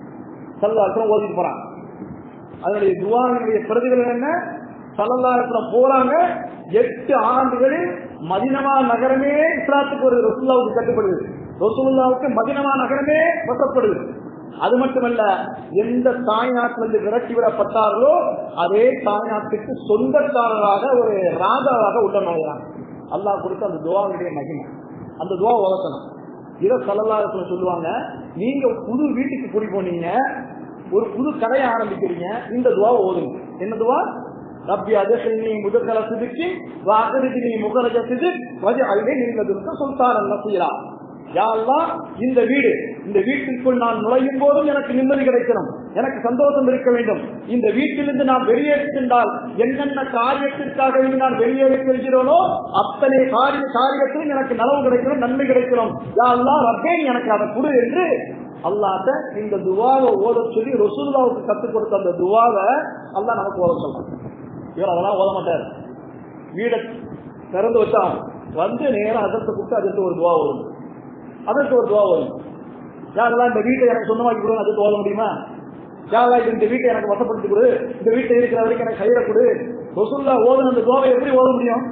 சல்லாசனம் ஓதிட்டு போறான் அதனுடைய துவாவினுடைய பிரதிகள் என்ன சல்லல்லாஹுல போறாங்க எட்டு ஆண்டுகளில் மதினமா நகரமே இஸ்லாத்துக்கு ஒரு ரசூல்லாவுக்கு கட்டுப்படுது ரசூல்லாவுக்கு மதினமா நகரமே வசப்படுது அது மட்டுமல்ல எந்த தாய்நாட்டிலிருந்து விரட்டி விடப்பட்டார்களோ அதே தாய்நாட்டுக்கு சொந்தக்காரராக ஒரு ராஜாவாக உள்ள நுழைகிறாங்க அல்லாஹ் கொடுத்த அந்த துவாவுடைய மகிமை அந்த துவா உலகணும் இதை சல்லல்லாஹுல சொல்லுவாங்க நீங்க புது வீட்டுக்கு குடி போனீங்க ஒரு புது கடையை ஆரம்பிக்கிறீங்க இந்த துவா ஓதுங்க என்ன துவா ரப்பி அதசனி முதற்கல சிதுக்கி வாகரிஜினி முகரஜ சிது வஜ அல்வே நீங்களதுக்கு சுல்தான் நசீரா யாரெல்லாம் இந்த வீடு இந்த வீட்டிற்குள் நான் நுழையும் போதும் எனக்கு நிம்மதி கிடைக்கணும் எனக்கு சந்தோஷம் இருக்க வேண்டும் இந்த வீட்டிலிருந்து நான் வெளியேற்றிருந்தால் என்னென்ன காரியத்திற்காக வேண்டி நான் வெளியேறிக்கிறோனோ அத்தனை காரிய காரியத்திலும் எனக்கு நலவு கிடைக்கணும் நன்மை கிடைக்கணும் யாரெல்லாம் ரப்பே நீ எனக்கு அதை கொடு என்று அல்லாட்ட இந்த துவாவை ஓத சொல்லி ரசூல்லாவுக்கு கத்துக் கொடுத்த அந்த துவாவை அல்லாஹ் நமக்கு ஓத சொல்றான் இவர் அதெல்லாம் ஓத மாட்டார் வீடை திறந்து வச்சா வந்து நேரம் அதற்கு கூப்பிட்டு அதற்கு ஒரு துவா வரும் அதற்கு ஒரு துவா வரும் யாரெல்லாம் இந்த வீட்டை எனக்கு சொந்தமாக்கி கொடுங்க அதுக்கு ஓத முடியுமா யாரெல்லாம் இது இந்த வீட்டை எனக்கு வசப்படுத்தி கொடு இந்த வீட்டை இருக்கிற வரைக்கும் எனக்கு கையில கொடு ரசூல்லா ஓதுன அந்த துவாவை எப்படி ஓத முடியும்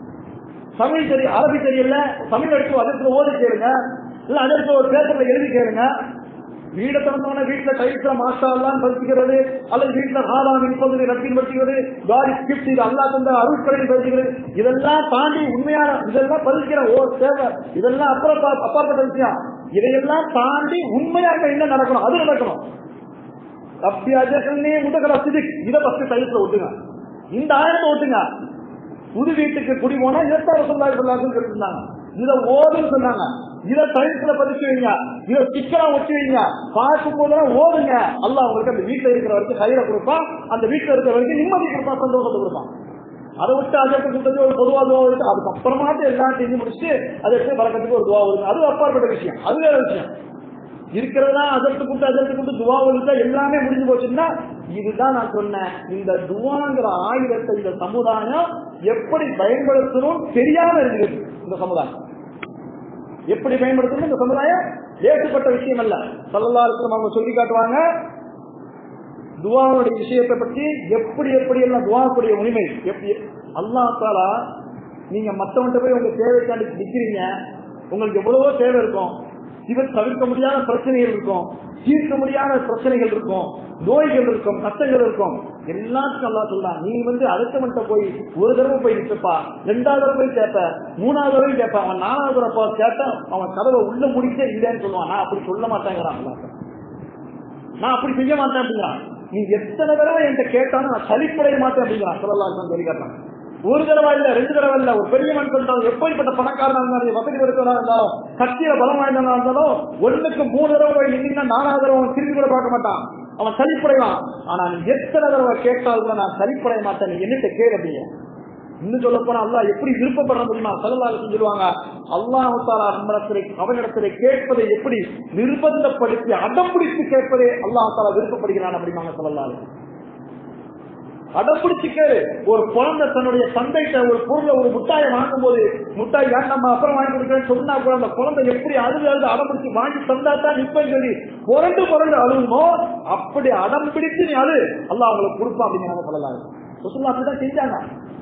தமிழ் தெரிய அரபி தெரியல தமிழ் எடுத்து அதற்கு ஓதி கேளுங்க இல்ல அதற்கு ஒரு பேப்பர்ல எழுதி கேளுங்க வீட திறந்தவன வீட்டுல டைல்ஸ்ல மாஸ்டா எல்லாம் பறிச்சுக்கிறது அல்லது வீட்டுல ஹாராம் இருப்பது ரத்தின் பறிச்சுக்கிறது காரி கிஃப்ட் இது அல்லா தந்த அருட்கடை பறிச்சுக்கிறது இதெல்லாம் தாண்டி உண்மையான இதெல்லாம் பறிக்கிற ஓ தேவை இதெல்லாம் அப்புறம் பா- அப்பாற்பட்ட விஷயம் இதையெல்லாம் தாண்டி உண்மையாக என்ன நடக்கணும் அது நடக்கணும் அப்படி அஜகன்னே முதகல சிதிக் இதை ஃபர்ஸ்ட் டைல்ஸ்ல ஒட்டுங்க இந்த ஆயிரத்தை ஒட்டுங்க புது வீட்டுக்கு குடி போனா இரண்டாவது சொல்லாது சொல்லாதுன்னு இருந்தாங்க இத ஓதுன்னு சொன்னாங்க இத டைல்ஸ்ல பதிச்சு வைங்க இத சிக்கலா ஒட்டி வைங்க பார்க்கும் போதெல்லாம் ஓதுங்க அல்லாஹ் உங்களுக்கு அந்த வீட்டுல இருக்கிற வரைக்கும் கையில கொடுப்பான் அந்த வீட்டுல இருக்கிற வரைக்கும் நிம்மதி கொடுப்பான் சந்தோஷத்தை கொடுப்பான் அதை விட்டு அதற்கு கொடுத்தது ஒரு பொதுவா துவா வருது அதுக்கப்புறமாட்டு எல்லாம் செஞ்சு முடிச்சுட்டு அதற்கு வழக்கத்துக்கு ஒரு துவா வருது அது அப்பாற்பட்ட விஷயம் அது வேற விஷயம் இருக்கிறதா அதற்கு கூட்டு அதற்கு கூட்டு துவா ஒழுக்கா எல்லாமே முடிஞ்சு போச்சுன்னா இதுதான் நான் சொன்னேன் இந்த துவாங்கிற ஆயுதத்தை இந்த சமுதாயம் எப்படி பயன்படுத்தணும் தெரியாம இருக்குது இந்த சமுதாயம் எப்படி பயன்படுத்தணும் இந்த சமுதாயம் ஏற்றுப்பட்ட விஷயம் அல்ல சல்லல்லாருக்கும் அவங்க சொல்லி காட்டுவாங்க துவாவுடைய விஷயத்தை பற்றி எப்படி எப்படி எல்லாம் துவாக்குடைய உரிமை எப்படி அல்லாஹ் தாலா நீங்க மத்தவன்ட்ட போய் உங்க தேவைக்காண்டி நிக்கிறீங்க உங்களுக்கு எவ்வளவோ தேவை இருக்கும் இவர் தவிர்க்க முடியாத பிரச்சனைகள் இருக்கும் தீர்க்க முடியாத பிரச்சனைகள் இருக்கும் நோய்கள் இருக்கும் கஷ்டங்கள் இருக்கும் எல்லாத்துக்கும் அல்லா சொல்லலாம் நீ வந்து அடுத்தவன்ட்ட போய் ஒரு தடவை போய் நிற்பா ரெண்டாவது தடவை போய் கேட்ப மூணாவது தடவை கேட்ப அவன் நாலாவது தடவை கேட்டா அவன் கதவை உள்ள முடிக்க இல்லைன்னு சொல்லுவான் நான் அப்படி சொல்ல மாட்டேங்கிறான் அல்லாஹ். நான் அப்படி செய்ய மாட்டேன் அப்படிங்கிறான் நீ எத்தனை தடவை என்கிட்ட கேட்டாலும் நான் சலிப்படைய மாட்டேன் அப்படிங்கிறான் சொல்லலாம் சொல்லி காட்டுறான் ஒரு தடவை இல்ல ரெண்டு தடவை இல்ல ஒரு பெரிய மனுஷன் இருந்தாலும் எப்படிப்பட்ட பணக்காரனா இருந்தாலும் வசதி படுத்தவனா இருந்தாலும் கட்சியில பலம் வாய்ந்தவனா இருந்தாலும் ஒண்ணுக்கு மூணு தடவை போய் நின்னீங்கன்னா நாலாவது தடவை அவன் திரும்பி கூட பார்க்க மாட்டான் அவன் சலிப்படைவான் ஆனா நீ எத்தனை தடவை கேட்டால் கூட நான் சலிப்படைய மாட்டேன் நீ என்னட்ட கேள் அப்படிங்க இன்னும் சொல்ல போனா அல்லாஹ் எப்படி விருப்பப்படுற முடியுமா சல்லல்லாஹு சொல்லுவாங்க அல்லாஹ் தாலா நம்மிடத்திலே அவனிடத்திலே கேட்பதை எப்படி நிர்பந்தப்படுத்தி அடம் பிடித்து கேட்பதே அல்லாஹ் தாலா விருப்பப்படுகிறான் அப்படிமாங்க சொல்லலாரு அடப்பிடிச்சு கேளு ஒரு குழந்தை தன்னுடைய தந்தைகிட்ட ஒரு பொருளை ஒரு முட்டாயை வாங்கும் போது முட்டாய் வேண்டாமா அப்புறம் வாங்கி கொடுக்குறேன்னு சொன்னா கூட அந்த குழந்தை எப்படி அழுது அழுது அடம்பிடிச்சு வாங்கி தந்தா தான் நிப்பேன்னு சொல்லி புரண்டு புரண்டு அழுகுமோ அப்படி அடம் பிடிச்சு நீ அழு அல்லாஹ் அவங்களுக்கு கொடுப்பான் அப்படிங்கிறாங்க சொல்லலாம் ரசூலுல்லாஹ் அப்படிதான் செஞ்சாங்க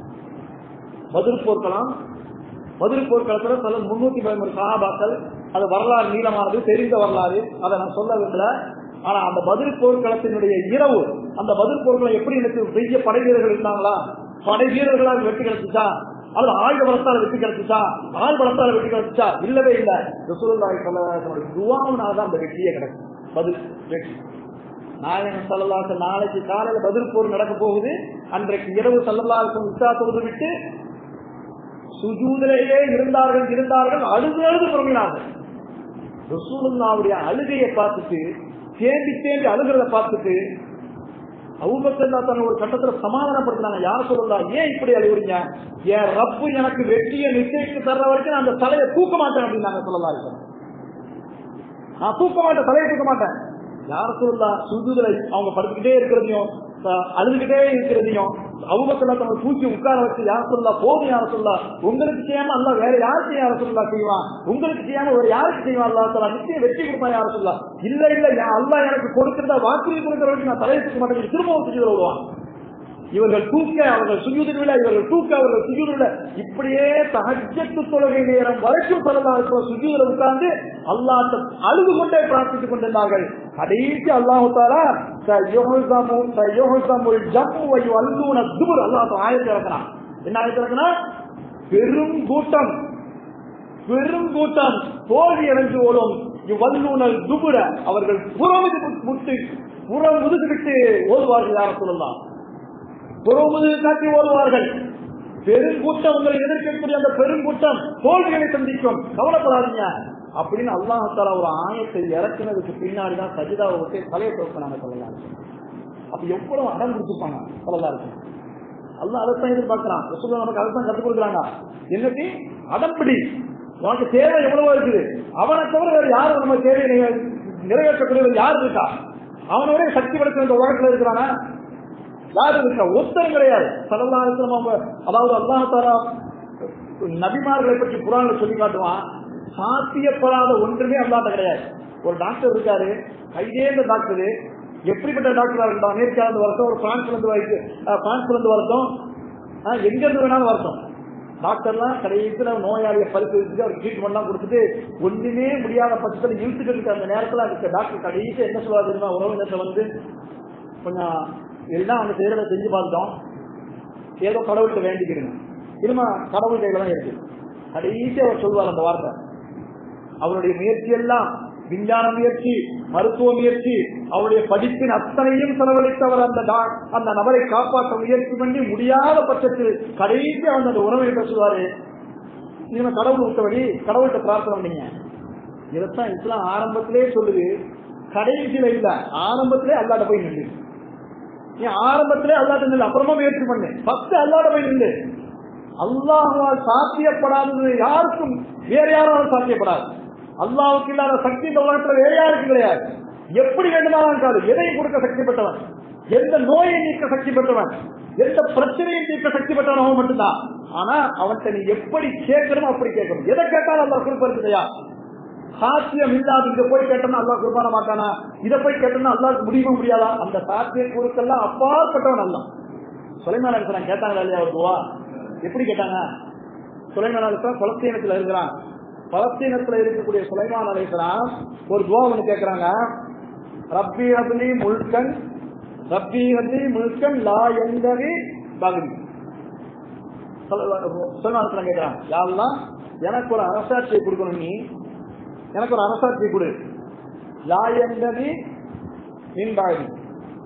பதில் போர்க்கலாம் பதில் போர்க்களத்துல சில முன்னூத்தி பதினொரு சகாபாக்கள் அது வரலாறு நீளமானது தெரிந்த வரலாறு அதை நான் சொல்ல விரும்பல ஆனா அந்த பதில் போர்க்களத்தினுடைய இரவு அந்த பதில் போர்க்களம் எப்படி எனக்கு பெரிய படை வீரர்கள் இருந்தாங்களா படை வீரர்களால் வெற்றி கிடைச்சிச்சா அது ஆயுத பலத்தால வெற்றி கிடைச்சிச்சா ஆள் பலத்தால வெற்றி கிடைச்சிச்சா இல்லவே இல்ல ரசூலுல்லாஹி ஸல்லல்லாஹு அலைஹி வஸல்லம் துஆவுனால தான் அந்த வெற்றியே கிடைக்கும் பதில் வெற்றி நாயகன் சல்லல்லாஹு நாளைக்கு காலையில பதில் போர் நடக்க போகுது அன்றைக்கு இரவு சல்லல்லாஹு உச்சா தொழுது விட்டு சுஜூதிலேயே இருந்தார்கள் இருந்தார்கள் அழுது அழுது புறமினார்கள் ரசூலுல்லாவுடைய அழுகையை பார்த்துட்டு தேம்பி தேம்பி அழுகிறத பார்த்துட்டு அவுபக்கல்லா தன் ஒரு கட்டத்துல சமாதானப்படுத்தினாங்க யார் சொல்லலாம் ஏன் இப்படி அழுகுறீங்க என் ரப்பு எனக்கு வெற்றியை நிச்சயித்து தர்ற வரைக்கும் நான் அந்த தலையை தூக்க மாட்டேன் அப்படின்னு நாங்க சொல்லலாம் நான் தூக்க மாட்டேன் தலையை தூக்க மாட்டேன் யார சொல்லலாம் சுஜூதுல அவங்க படுத்துக்கிட்டே இருக்கிறதையும் அஹ், அழுதுகிட்டே இருக்கிறதையும் அவுபக்கல்லா தங்களை தூக்கி உட்கார வச்சு யார சொல்லலாம் போதும் யார சொல்லலாம் உங்களுக்கு செய்யாம அல்ல வேற யாருக்கு யார சொல்லலாம் செய்வான் உங்களுக்கு செய்யாம வேற யாருக்கு செய்வான் அல்லா தலா நிச்சயம் வெற்றி கொடுப்பான் யார சொல்லலாம் இல்ல இல்ல யா- அல்லாஹ் எனக்கு கொடுக்கிறதா வாக்குறுதி கொடுக்கிற வரைக்கும் நான் தலையை தூக்க மாட்டேன் திரும்பவும் சுஜூதுல விடுவான் இவர்கள் தூக்க அவர்கள் சுஜூதில் விட இவர்கள் தூக்க அவர்கள் சுஜூதில் விட இப்படியே தஹஜத்து தொழுகை நேரம் வரைக்கும் சொல்லலாம் இருக்கிற சுஜூதில் உட்கார்ந்து அல்லாஹ் அழுது கொண்டே பிரார்த்தித்துக் கொண்டிருந்தார்கள் கடைசி அல்லாஹு தாலா சய்யோஹுசமு சய்யோஹுசமுல் ஜம்மு வை வல்லூன துபுர் அல்லாஹ் ஆயத்தை இறக்கிறான் என்ன ஆயத்தை இறக்கிறான் பெரும் கூட்டம் பெரும் கூட்டம் தோல்வி அடைந்து ஓடும் இவ்வல்லூனல் துபுர அவர்கள் புறமுது முட்டு புறம் முதுகு விட்டு ஓதுவார்கள் யார சொல்லலாம் புறமுது காட்டி ஓடுவார்கள் பெருங்கூட்டம் உங்களை எதிர்க்கக்கூடிய அந்த பெருங்கூட்டம் தோல்விகளை சந்திக்கும் கவலைப்படாதீங்க அப்படின்னு அல்லாஹால ஒரு ஆயத்தை இறக்குனதுக்கு பின்னாடிதான் சஜிதாவை விட்டு தலையை தோப்பினாங்க சொல்லலாம் அப்ப எவ்வளவு அடம் கொடுத்துப்பாங்க சொல்லலாம் இருக்கும் அல்லா அதைத்தான் எதிர்பார்க்கிறான் ரசூலுல்லாஹ் நமக்கு அதைத்தான் கற்றுக் கொடுக்குறாங்க என்னது அடம்பிடி உனக்கு தேவை எவ்வளவோ இருக்குது அவனை தவிர வேற யாரும் நம்ம தேவையை நிறை- நிறைவேற்றக்கூடியவர் யார் இருக்கா அவனோட சக்தி படைத்த இந்த உலகத்துல இருக்கிறானா யாரு இருக்கா ஒருத்தரும் கிடையாது சடலாரத்தில் அவங்க அதாவது அல்லாஹாரா நபிமார்களை பற்றி புறாங்களை சொல்லி காட்டுவான் சாத்தியப்படாத ஒன்றுமே அல்லாட்ட கிடையாது ஒரு டாக்டர் இருக்காரு கைதேர்ந்த டாக்டர் எப்படிப்பட்ட டாக்டரா இருக்கா அமெரிக்கால இருந்து வரட்டும் ஒரு பிரான்ஸ்ல இருந்து வரைக்கும் பிரான்ஸ்ல இருந்து வரட்டும் ஆஹ், எங்க இருந்து வேணாலும் வரட்டும் டாக்டர்லாம் கடைசியில நோயாளியை பரிசோதிச்சுட்டு அவர் ட்ரீட்மெண்ட்லாம் கொடுத்துட்டு ஒண்ணுமே முடியாத பட்சத்தில் இழுத்துட்டு இருக்க அந்த நேரத்துல அதுக்கு டாக்டர் கடைசி என்ன சொல்லுவாரு தெரியுமா உறவினர்கிட்ட வந்து கொஞ்சம் எல்லாம் அவங்க செய்யறத செஞ்சு பார்த்தோம் ஏதோ கடவுள்கிட்ட வேண்டிக்கிறீங்க திரும்ப கடவுள் கையில தான் இருக்கு கடைசி அவர் சொல்வார் அந்த வார்த்தை அவருடைய முயற்சி எல்லாம் விஞ்ஞான முயற்சி மருத்துவ முயற்சி அவருடைய படிப்பின் அத்தனையும் செலவழித்தவர் அந்த டா- அந்த நபரை காப்பாற்ற முயற்சி பண்ணி முடியாத பட்சத்தில் கடைசி அவர் அந்த உறவை பேசுவாரு நீங்க கடவுள் விட்டபடி கடவுள்கிட்ட பிரார்த்தனை பண்ணீங்க இதைத்தான் இஸ்லாம் ஆரம்பத்திலே சொல்லுது கடைசியில இல்ல ஆரம்பத்திலே அல்லாட்ட போய் நின்று நீ ஆரம்பத்திலே அல்லாட்ட நில்லு அப்புறமா முயற்சி பண்ணு ஃபர்ஸ்ட் அல்லாட்ட போய் நில்லு அல்லாஹால் சாத்தியப்படாதது யாருக்கும் வேற யாராலும் சாத்தியப்படாது அல்லாவுக்கு இல்லாத சக்தி இந்த உலகத்துல வேற யாருக்கும் கிடையாது எப்படி வேண்டுமானாலும் இருக்காது எதையும் கொடுக்க சக்தி பெற்றவன் எந்த நோயை நீக்க சக்தி பெற்றவன் எந்த பிரச்சனையும் தீர்க்க சக்தி பெற்றவன் அவன் மட்டும்தான் ஆனா அவன்கிட்ட நீ எப்படி கேட்கணுமோ அப்படி கேட்கணும் எதை கேட்டாலும் அல்லா கொடுப்பது இல்லையா சாத்தியம் இல்லாத இங்க போய் கேட்டோம்னா அல்லாஹ் குர்பான மாட்டானா இதை போய் கேட்டோம்னா அல்லாஹ்க்கு முடியுமா முடியாதா அந்த சாத்திய கூறுக்கெல்லாம் அப்பாற்பட்டவன் அல்ல சுலைமான் அலிஸ்லாம் கேட்டாங்களா இல்லையா ஒரு துவா எப்படி கேட்டாங்க சுலைமான் அலிஸ்லாம் பலஸ்தீனத்துல இருக்கிறான் பலஸ்தீனத்துல இருக்கக்கூடிய சுலைமான் அலிஸ்லாம் ஒரு துவா ஒண்ணு கேட்கறாங்க ரப்பி ரப்லி முல்கன் ரப்பி ரப்லி முல்கன் லா எந்தவி பகுதி சுலைமான் கேட்கிறான் யாரெல்லாம் எனக்கு ஒரு அரசாட்சியை கொடுக்கணும் நீ எனக்கு ஒரு அரசாட்சி கொடு லா என்பது மீன்பாடி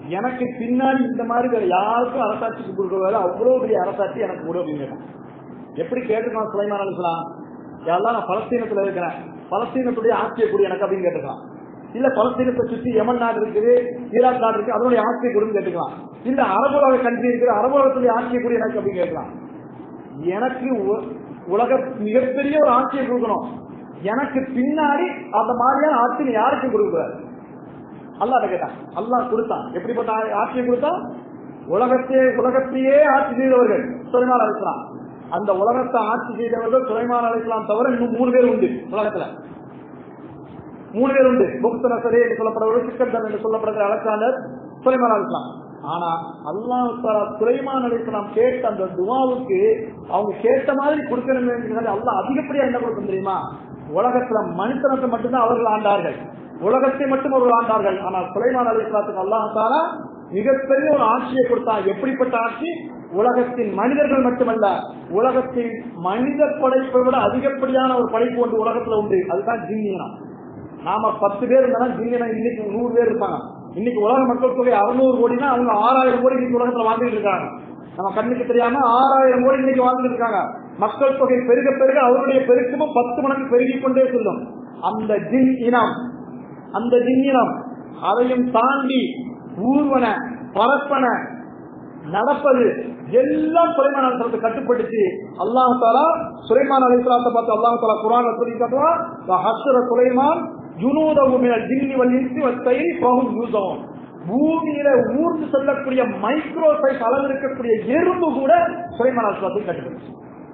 எனக்கு பின்னாடி இந்த மாதிரி வேற யாருக்கும் அரசாட்சிக்கு கொடுக்க வேலை அவ்வளவு பெரிய அரசாட்சி எனக்கு கொடு அப்படின்னு கேட்டான் எப்படி கேட்டுக்கலாம் சுலைமான் அலிஸ்லாம் யாரெல்லாம் நான் பலஸ்தீனத்துல இருக்கிறேன் பலஸ்தீனத்துடைய ஆட்சியை கொடு எனக்கு அப்படின்னு கேட்டுக்கலாம் இல்ல பலஸ்தீனத்தை சுத்தி யமன் நாடு இருக்குது ஈராக் நாடு இருக்கு அதனுடைய ஆட்சியை கொடுன்னு கேட்டுக்கலாம் இல்ல அரபுலக கண்ட்ரி இருக்குது அரபுலகத்துடைய ஆட்சியை கொடு எனக்கு அப்படின்னு கேட்கலாம் எனக்கு உ- உலக மிகப்பெரிய ஒரு ஆட்சியை கொடுக்கணும் எனக்கு பின்னாடி அந்த மாதிரியான ஆட்சி நீ யாருக்கும் கொடுக்கூடாது அல்லாஹ் கேட்டான் அல்லாஹ் கொடுத்தான் எப்படிப்பட்ட ஆ- ஆட்சியை கொடுத்தான் உலகத்தையே உலகத்தையே ஆட்சி செய்தவர்கள் சுலைமான் அலிஸ்லாம் அந்த உலகத்தை ஆட்சி செய்தவர்கள் சுலைமான் அலிஸ்லாம் தவிர இன்னும் மூணு பேர் உண்டு உலகத்துல மூணு பேர் உண்டு புக்த நசரே என்று சொல்லப்படுறவர் சிக்கந்தன் என்று சொல்லப்படுகிற அலெக்சாண்டர் சுலைமான் அலிஸ்லாம் ஆனா அல்லாஹ் தஆலா சுலைமான் அலிஸ்லாம் கேட்ட அந்த துவாவுக்கு அவங்க கேட்ட மாதிரி கொடுக்கணும் அல்லாஹ் அதிகப்படியா என்ன கொடுக்கும் தெரியுமா உலகத்துல மனுஷனத்தை மட்டும்தான் அவர்கள் ஆண்டார்கள் உலகத்தை மட்டும் அவர்கள் ஆண்டார்கள் ஆனால் சுலைமான் அலிஸ்லாத்துக்கு அல்லாஹ் தாலா மிகப்பெரிய ஒரு ஆட்சியை கொடுத்தான் எப்படிப்பட்ட ஆட்சி உலகத்தின் மனிதர்கள் மட்டுமல்ல உலகத்தின் மனித படைப்பை விட அதிகப்படியான ஒரு படைப்பு ஒன்று உலகத்துல உண்டு அதுதான் ஜின்னியம் நாம பத்து பேர் இருந்தா ஜின்னியனா இன்னைக்கு நூறு பேர் இருப்பாங்க இன்னைக்கு உலக மக்கள் தொகை அறுநூறு கோடினா அவங்க ஆறாயிரம் கோடி இன்னைக்கு உலகத்துல வாழ்ந்துட்டு இருக்காங்க நம்ம கண்ணுக்கு தெரியாம ஆறாயிரம் கோடி இன்னைக்கு வாழ்ந்துட்டு இருக்காங்க மக்கள் தொகை பெருக பெருக அவருடைய பெருக்கமும் பத்து மடங்கு பெருகிக் கொண்டே செல்லும் அந்த ஜின் இனம் அந்த ஜின் இனம் அதையும் தாண்டி ஊர்வன பரப்பன நடப்பது எல்லாம் சுலைமான் அலிஸ்லாத்தை கட்டுப்படுத்தி அல்லாஹ் தாலா சுலைமான் அலிஸ்லாத்தை பார்த்து அல்லாஹ் தாலா குரான் சொல்லி காட்டுவான் ஹஸ்ர சுலைமான் ஜுனூதவுமின ஜின்னி வல்லிசி வத்தைரி பகும் யூசவும் பூமியில ஊர்ந்து செல்லக்கூடிய மைக்ரோ சைஸ் அளவு இருக்கக்கூடிய எறும்பு கூட சுலைமான் அலிஸ்லாத்தை கட்டுப்படுத்தி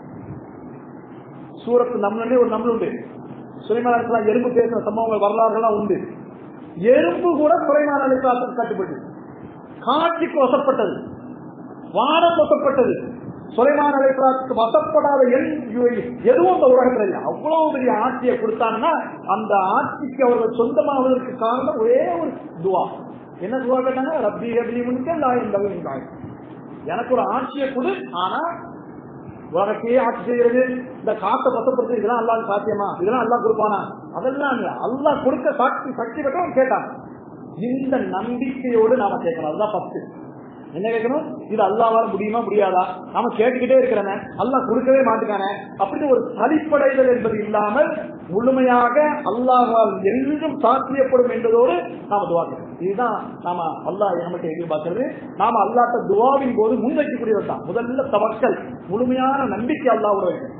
சூரத்து நம்மளே ஒரு நம்மள் உண்டு சுலைமான் அலிஸ்லாம் எறும்பு பேசின சம்பவங்கள் வரலாறுகள்லாம் உண்டு எறும்பு கூட சுலைமான் அலிஸ்லாத்துக்கு கட்டுப்பட்டு காட்சிக்கு வசப்பட்டது வானம் வசப்பட்டது சுலைமான் அலைஹிஸ்ஸலாத்துக்கு வசப்படாத எல்- எதுவும் இந்த உலகத்துல இல்லை அவ்வளவு பெரிய ஆட்சியை கொடுத்தாங்கன்னா அந்த ஆட்சிக்கு அவர்கள் சொந்தமாவதற்கு காரணம் ஒரே ஒரு துவா என்ன துவா கேட்டாங்க ரப்பி ரபி முன்க லாயம் எனக்கு ஒரு ஆட்சியை கொடு ஆனா உலகத்தையே ஆட்சி செய்யறது இந்த காத்தை பத்தப்படுறது இதெல்லாம் அல்லாஹ் சாத்தியமா இதெல்லாம் அல்லாஹ் கொடுப்பானா அதெல்லாம் இல்ல அல்லாஹ் கொடுக்க சாட்சி சக்தி பெற்றவன் கேட்டான் இந்த நம்பிக்கையோடு நாம கேட்கணும் அதுதான் ஃபர்ஸ்ட் என்ன கேட்கணும் இது அல்லாவால முடியுமா முடியாதா நாம கேட்டுக்கிட்டே இருக்கிறன அல்லாஹ் கொடுக்கவே மாட்டுக்கானே அப்படின்னு ஒரு சலிப்படைதல் என்பது இல்லாமல் முழுமையாக அல்லாஹால் என்றும் சாத்தியப்படும் என்பதோடு நாம துவா கேட்கணும் இதுதான் நாம அல்லாஹ் நமக்கு எதிர்பார்க்கிறது நாம அல்லாட்ட துவாவின் போது முன்வைக்கக்கூடியது தான் முதல்ல தவக்கல் முழுமையான நம்பிக்கை அல்லாவோட வைக்கணும்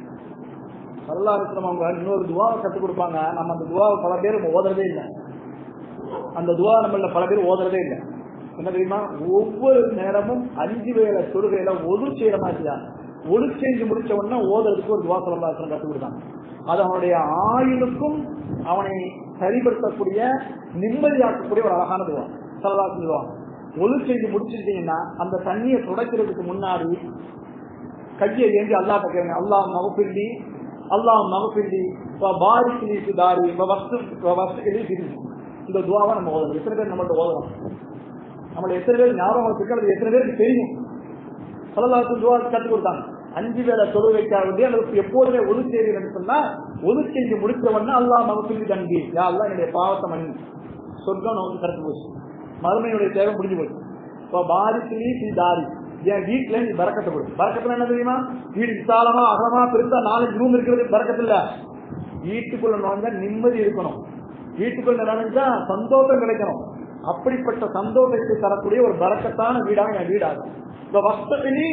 அல்லா இருக்கிறவங்க இன்னொரு துவாவை கற்றுக் கொடுப்பாங்க நம்ம அந்த துவாவை பல பேர் ஓதுறதே இல்லை அந்த துவா நம்மள பல பேர் ஓதுறதே இல்லை என்ன தெரியுமா ஒவ்வொரு நேரமும் அஞ்சு வேலை தொழுகையில ஒது செய்யற மாதிரியா ஒது செஞ்சு முடிச்ச உடனே ஓதுறதுக்கு ஒரு துவா சொல்லலாம் கற்றுக் கொடுத்தாங்க அது அவனுடைய ஆயுளுக்கும் அவனை சரிப்படுத்தக்கூடிய நிம்மதியாக்கக்கூடிய ஒரு அழகான துவா சொல்லலாம் துவா ஒது செஞ்சு முடிச்சிருக்கீங்கன்னா அந்த தண்ணியை துடைக்கிறதுக்கு முன்னாடி கையை ஏந்தி அல்லாட்ட கேளுங்க அல்லாஹ் மகப்பில்லி அல்லாஹ் மகப்பில்லி பாரிக்கிலி சுதாரி வஸ்து வஸ்துக்கிலி சிரி இந்த துவாவை நம்ம ஓதணும் எத்தனை பேர் நம்மள்ட்ட ஓதணும் நம்மள எத்தனை பேர் ஞாபகம் வச்சிருக்க எத்தனை பேருக்கு தெரியும் சொல்லலாத்து துவா கற்றுக் கொடுத்தாங்க அஞ்சு வேலை தொழு வைக்க வேண்டிய அல்லது எப்போதுமே ஒது செய்கிறேன் சொன்னா ஒது செஞ்சு முடிச்சவொன்னா அல்லாஹ் மகப்பில்லி தண்டி யா அல்லாஹ் என்னுடைய பாவத்தை மணி சொர்க்கம் நமக்கு கருத்து போச்சு மறுமையுடைய தேவை முடிஞ்சு போச்சு இப்போ பாரிக்கிலி சிதாரி என் வீட்டுல நீ பறக்கத்தை கொடு பறக்கத்துல என்ன தெரியுமா வீடு விசாலமா அகலமா பெருசா நாலஞ்சு ரூம் இருக்கிறது பறக்கத்து இல்ல வீட்டுக்குள்ள நுழைஞ்சா நிம்மதி இருக்கணும் வீட்டுக்குள்ள நுழைஞ்சா சந்தோஷம் கிடைக்கணும் அப்படிப்பட்ட சந்தோஷத்தை தரக்கூடிய ஒரு பறக்கத்தான வீடாக என் வீடாகும் இந்த வஸ்தத்திலே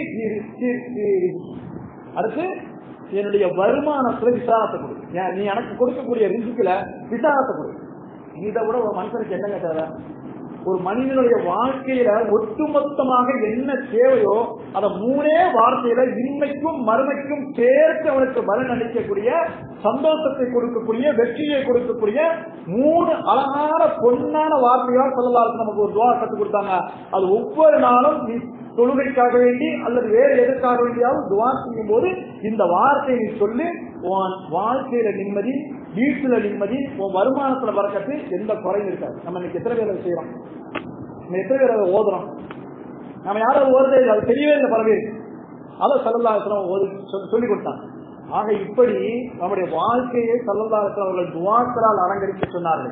அடுத்து என்னுடைய வருமானத்துல விசாரத்தை கொடு ஏன் நீ எனக்கு கொடுக்கக்கூடிய ரிசுக்குல விசாரத்தை கொடு இதை விட ஒரு மனுஷனுக்கு என்னங்க தேவை ஒரு மனிதனுடைய வாழ்க்கையில ஒட்டுமொத்தமாக என்ன தேவையோ அத மூணே வார்த்தையில இன்மைக்கும் மறுமைக்கும் சேர்த்து அவனுக்கு பலன் அளிக்கக்கூடிய சந்தோஷத்தை கொடுக்கக்கூடிய வெற்றியை கொடுக்கக்கூடிய மூணு அழகான பொன்னான வார்த்தைகளால் சொல்லலாம் நமக்கு ஒரு துவா கற்றுக் கொடுத்தாங்க அது ஒவ்வொரு நாளும் நீ தொழுகைக்காக வேண்டி அல்லது வேறு எதற்காக வேண்டியாவது துவா செய்யும் போது இந்த வார்த்தையை நீ சொல்லி உன் வாழ்க்கையில நிம்மதி வீட்டுல நிம்மதி உன் வருமானத்துல பறக்கத்து எந்த குறையும் இருக்காது நம்ம இன்னைக்கு எத்தனை பேர் அதை செய்யறோம் நம்ம எத்தனை பேர் அதை ஓதுறோம் நம்ம யாரும் ஓதுறதே இல்லை அது தெரியவே இல்லை பல பேர் அதை சல்லல்லாசனம் ஓதி சொல்லி கொடுத்தாங்க ஆக இப்படி நம்முடைய வாழ்க்கையை சல்லல்லாசனம் அவர்கள் துவாக்களால் அலங்கரிக்க சொன்னார்கள்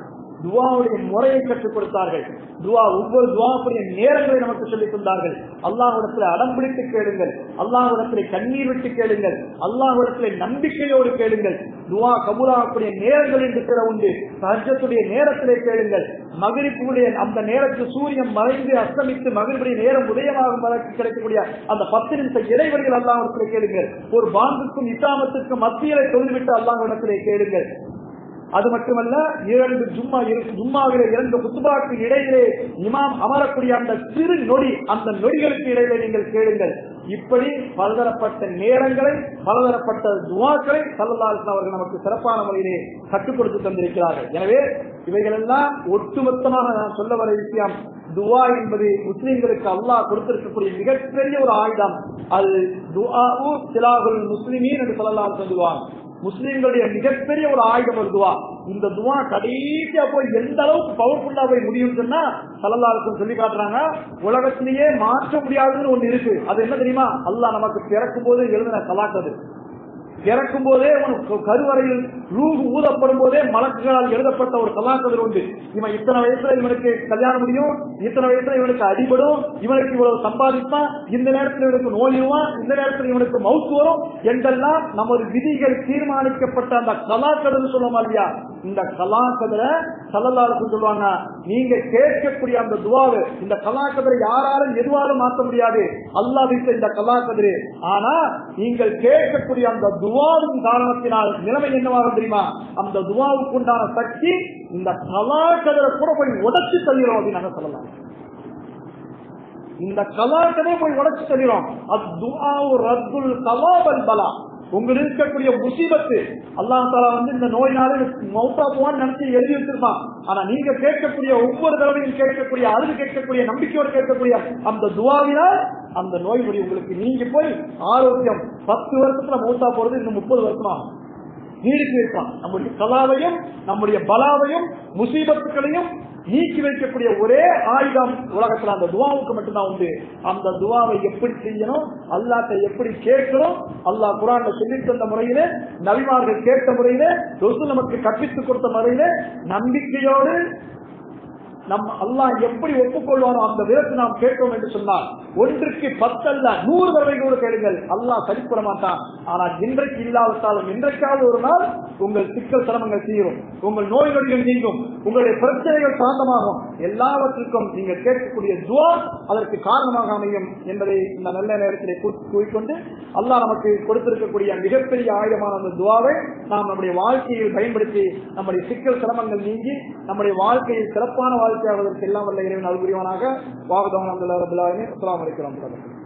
துவாவுடைய முறையை கற்றுக் கொடுத்தார்கள் துவா ஒவ்வொரு துவாவுடைய நேரங்களை நமக்கு சொல்லித் தந்தார்கள் அல்லாஹ்விடத்தில் அடம்பிடித்து கேளுங்கள் அல்லாஹ்விடத்தில் கண்ணீர் விட்டு கேளுங்கள் அல்லாஹ்விடத்தில் நம்பிக்கையோடு கேளுங்கள் துவா கபூலாகக்கூடிய நேரங்கள் என்று சில உண்டு சஹஜத்துடைய நேரத்திலே கேளுங்கள் மகிழ்ச்சியுடைய அந்த நேரத்தில் சூரியன் மறைந்து அஸ்தமித்து மகிழ்வுடைய நேரம் உதயமாகும் வரைக்கும் கிடைக்கக்கூடிய அந்த பத்து நிமிஷ இடைவெளிகள் அல்லாஹ்விடத்திலே கேளுங்கள் ஒரு பாங்குக்கும் இஸ்லாமத்திற்கும் மத்தியிலே தொழில்விட்டு அல்லாஹ்விடத்திலே கேளுங்கள் அது மட்டுமல்ல இரண்டு ஜும்மா இரு- ஜும்மாவிலே இரண்டு குத்துபாக்கு இடையிலே இமாம் அமரக்கூடிய அந்த சிறு நொடி அந்த நொடிகளுக்கு இடையிலே நீங்கள் கேளுங்கள் இப்படி பலதரப்பட்ட நேரங்களை பலதரப்பட்ட துவாக்களை சல்லல்லாஹு அவர்கள் நமக்கு சிறப்பான முறையிலே கற்றுக் கொடுத்து தந்திருக்கிறார்கள் எனவே இவைகளெல்லாம் ஒட்டுமொத்தமாக நான் சொல்ல வர விஷயம் துவா என்பது முஸ்லிம்களுக்கு அல்லாஹ் கொடுத்திருக்கக்கூடிய மிகப்பெரிய ஒரு ஆயுதம் அது துஆஉ சிலாகுல் முஸ்லிமீன் என்று சொல்லலாம் சொல்லுவாங்க முஸ்லிம்களுடைய மிகப்பெரிய ஒரு ஆயுதம் ஒரு துவா இந்த துவா கடைசியா போய் எந்த அளவுக்கு பவர்ஃபுல்லா போய் முடியும் சொன்னா சலல்லாருக்கும் சொல்லி காட்டுறாங்க உலகத்திலேயே மாற்ற முடியாதுன்னு ஒண்ணு இருக்கு அது என்ன தெரியுமா அல்லாஹ் நமக்கு பிறக்கும் போது எழுதின கலாட்டது இறக்கும் போதே உனக்கு கருவறையில் ரூஹு ஊதப்படும் போதே மலக்குகளால் எழுதப்பட்ட ஒரு கலாக்கதிர் உண்டு இவன் இத்தனை வயசுல இவனுக்கு கல்யாணம் முடியும் இத்தனை வயசுல இவனுக்கு அடிபடும் இவனுக்கு இவ்வளவு சம்பாதிப்பான் இந்த நேரத்தில் இவனுக்கு நோயுவான் இந்த நேரத்தில் இவனுக்கு மவுத்து வரும் என்றெல்லாம் நமது விதிகள் தீர்மானிக்கப்பட்ட அந்த கலாக்கதிர் சொல்லுவோம் இல்லையா இந்த கலாக்கதிர சல்லல்லாருக்கு சொல்லுவாங்க நீங்க கேட்கக்கூடிய அந்த துவாவு இந்த கலாக்கதிரை யாராலும் எதுவாலும் மாற்ற முடியாது அல்லாஹ் வைத்த இந்த கலாக்கதிரு ஆனா நீங்கள் கேட்கக்கூடிய அந்த துவாவின் காரணத்தினால் நிலைமை என்னவாகும் தெரியுமா அந்த துவாவுக்கு உண்டான சக்தி இந்த கலாக்கதிரை கூட போய் உடைச்சு தள்ளிடும் அப்படின்னு நாங்க சொல்லலாம் இந்த கலாக்கதே போய் உடைச்சு தள்ளிடும் அது துஆவு ரத்துல் கலாபல் பலா உங்களுக்கு இருக்கக்கூடிய முசீபத்து அல்லாஹ் தாலா வந்து இந்த நோயினால மௌத்தா போவான்னு நினைச்சு எழுதி வச்சிருப்பான் ஆனா நீங்க கேட்கக்கூடிய ஒவ்வொரு தடவையும் கேட்கக்கூடிய அழுது கேட்கக்கூடிய நம்பிக்கையோடு கேட்கக்கூடிய அந்த துவாவினால் அந்த நோய் நொடி உங்களுக்கு நீங்க போய் ஆரோக்கியம் பத்து வருஷத்துல மௌத்தா போறது இன்னும் முப்பது வருஷம் ஆகும் நீடித்து வைப்பான் நம்முடைய கலாவையும் நம்முடைய பலாவையும் முசீபத்துகளையும் நீக்கி வைக்கக்கூடிய ஒரே ஆயுதம் உலகத்துல அந்த துவாவுக்கு மட்டும்தான் உண்டு அந்த துவாவை எப்படி செய்யணும் அல்லாட்ட எப்படி கேட்கணும் அல்லாஹ் குரான்ல சொல்லி தந்த முறையில நபிமார்கள் கேட்ட முறையில ரசூல் நமக்கு கற்பித்துக் கொடுத்த முறையில நம்பிக்கையோடு நம் அல்லாஹ் எப்படி ஒப்புக்கொள்வாரோ அந்த விதத்தை நாம் கேட்போம் என்று சொன்னால் ஒன்றுக்கு பத்தல்ல நூறு தடவை கூட கேளுங்கள் அல்லாஹ் சரிப்பட மாட்டான் ஆனால் இன்றைக்கு இல்லாவிட்டாலும் இன்றைக்காவது ஒரு நாள் உங்கள் சிக்கல் சிரமங்கள் தீரும் உங்கள் நோய் நொடிகள் நீங்கும் உங்களுடைய பிரச்சனைகள் சாந்தமாகும் எல்லாவற்றுக்கும் நீங்கள் கேட்கக்கூடிய துவா அதற்கு காரணமாக அமையும் என்பதை இந்த நல்ல நேரத்திலே கூ- கூறிக்கொண்டு அல்லாஹ் நமக்கு கொடுத்திருக்கக்கூடிய மிகப்பெரிய ஆயுதமான அந்த துவாவை நாம் நம்முடைய வாழ்க்கையில் பயன்படுத்தி நம்முடைய சிக்கல் சிரமங்கள் நீங்கி நம்முடைய வாழ்க்கையில் சிறப்பான வாழ்க்கையாவதற்கு எல்லாம் வல்ல இறைவன் அருள் புரிவானாக வாகதவன் அப்துல்லா ரபுல்லாவின் அஸ்லாம் வலைக்கம்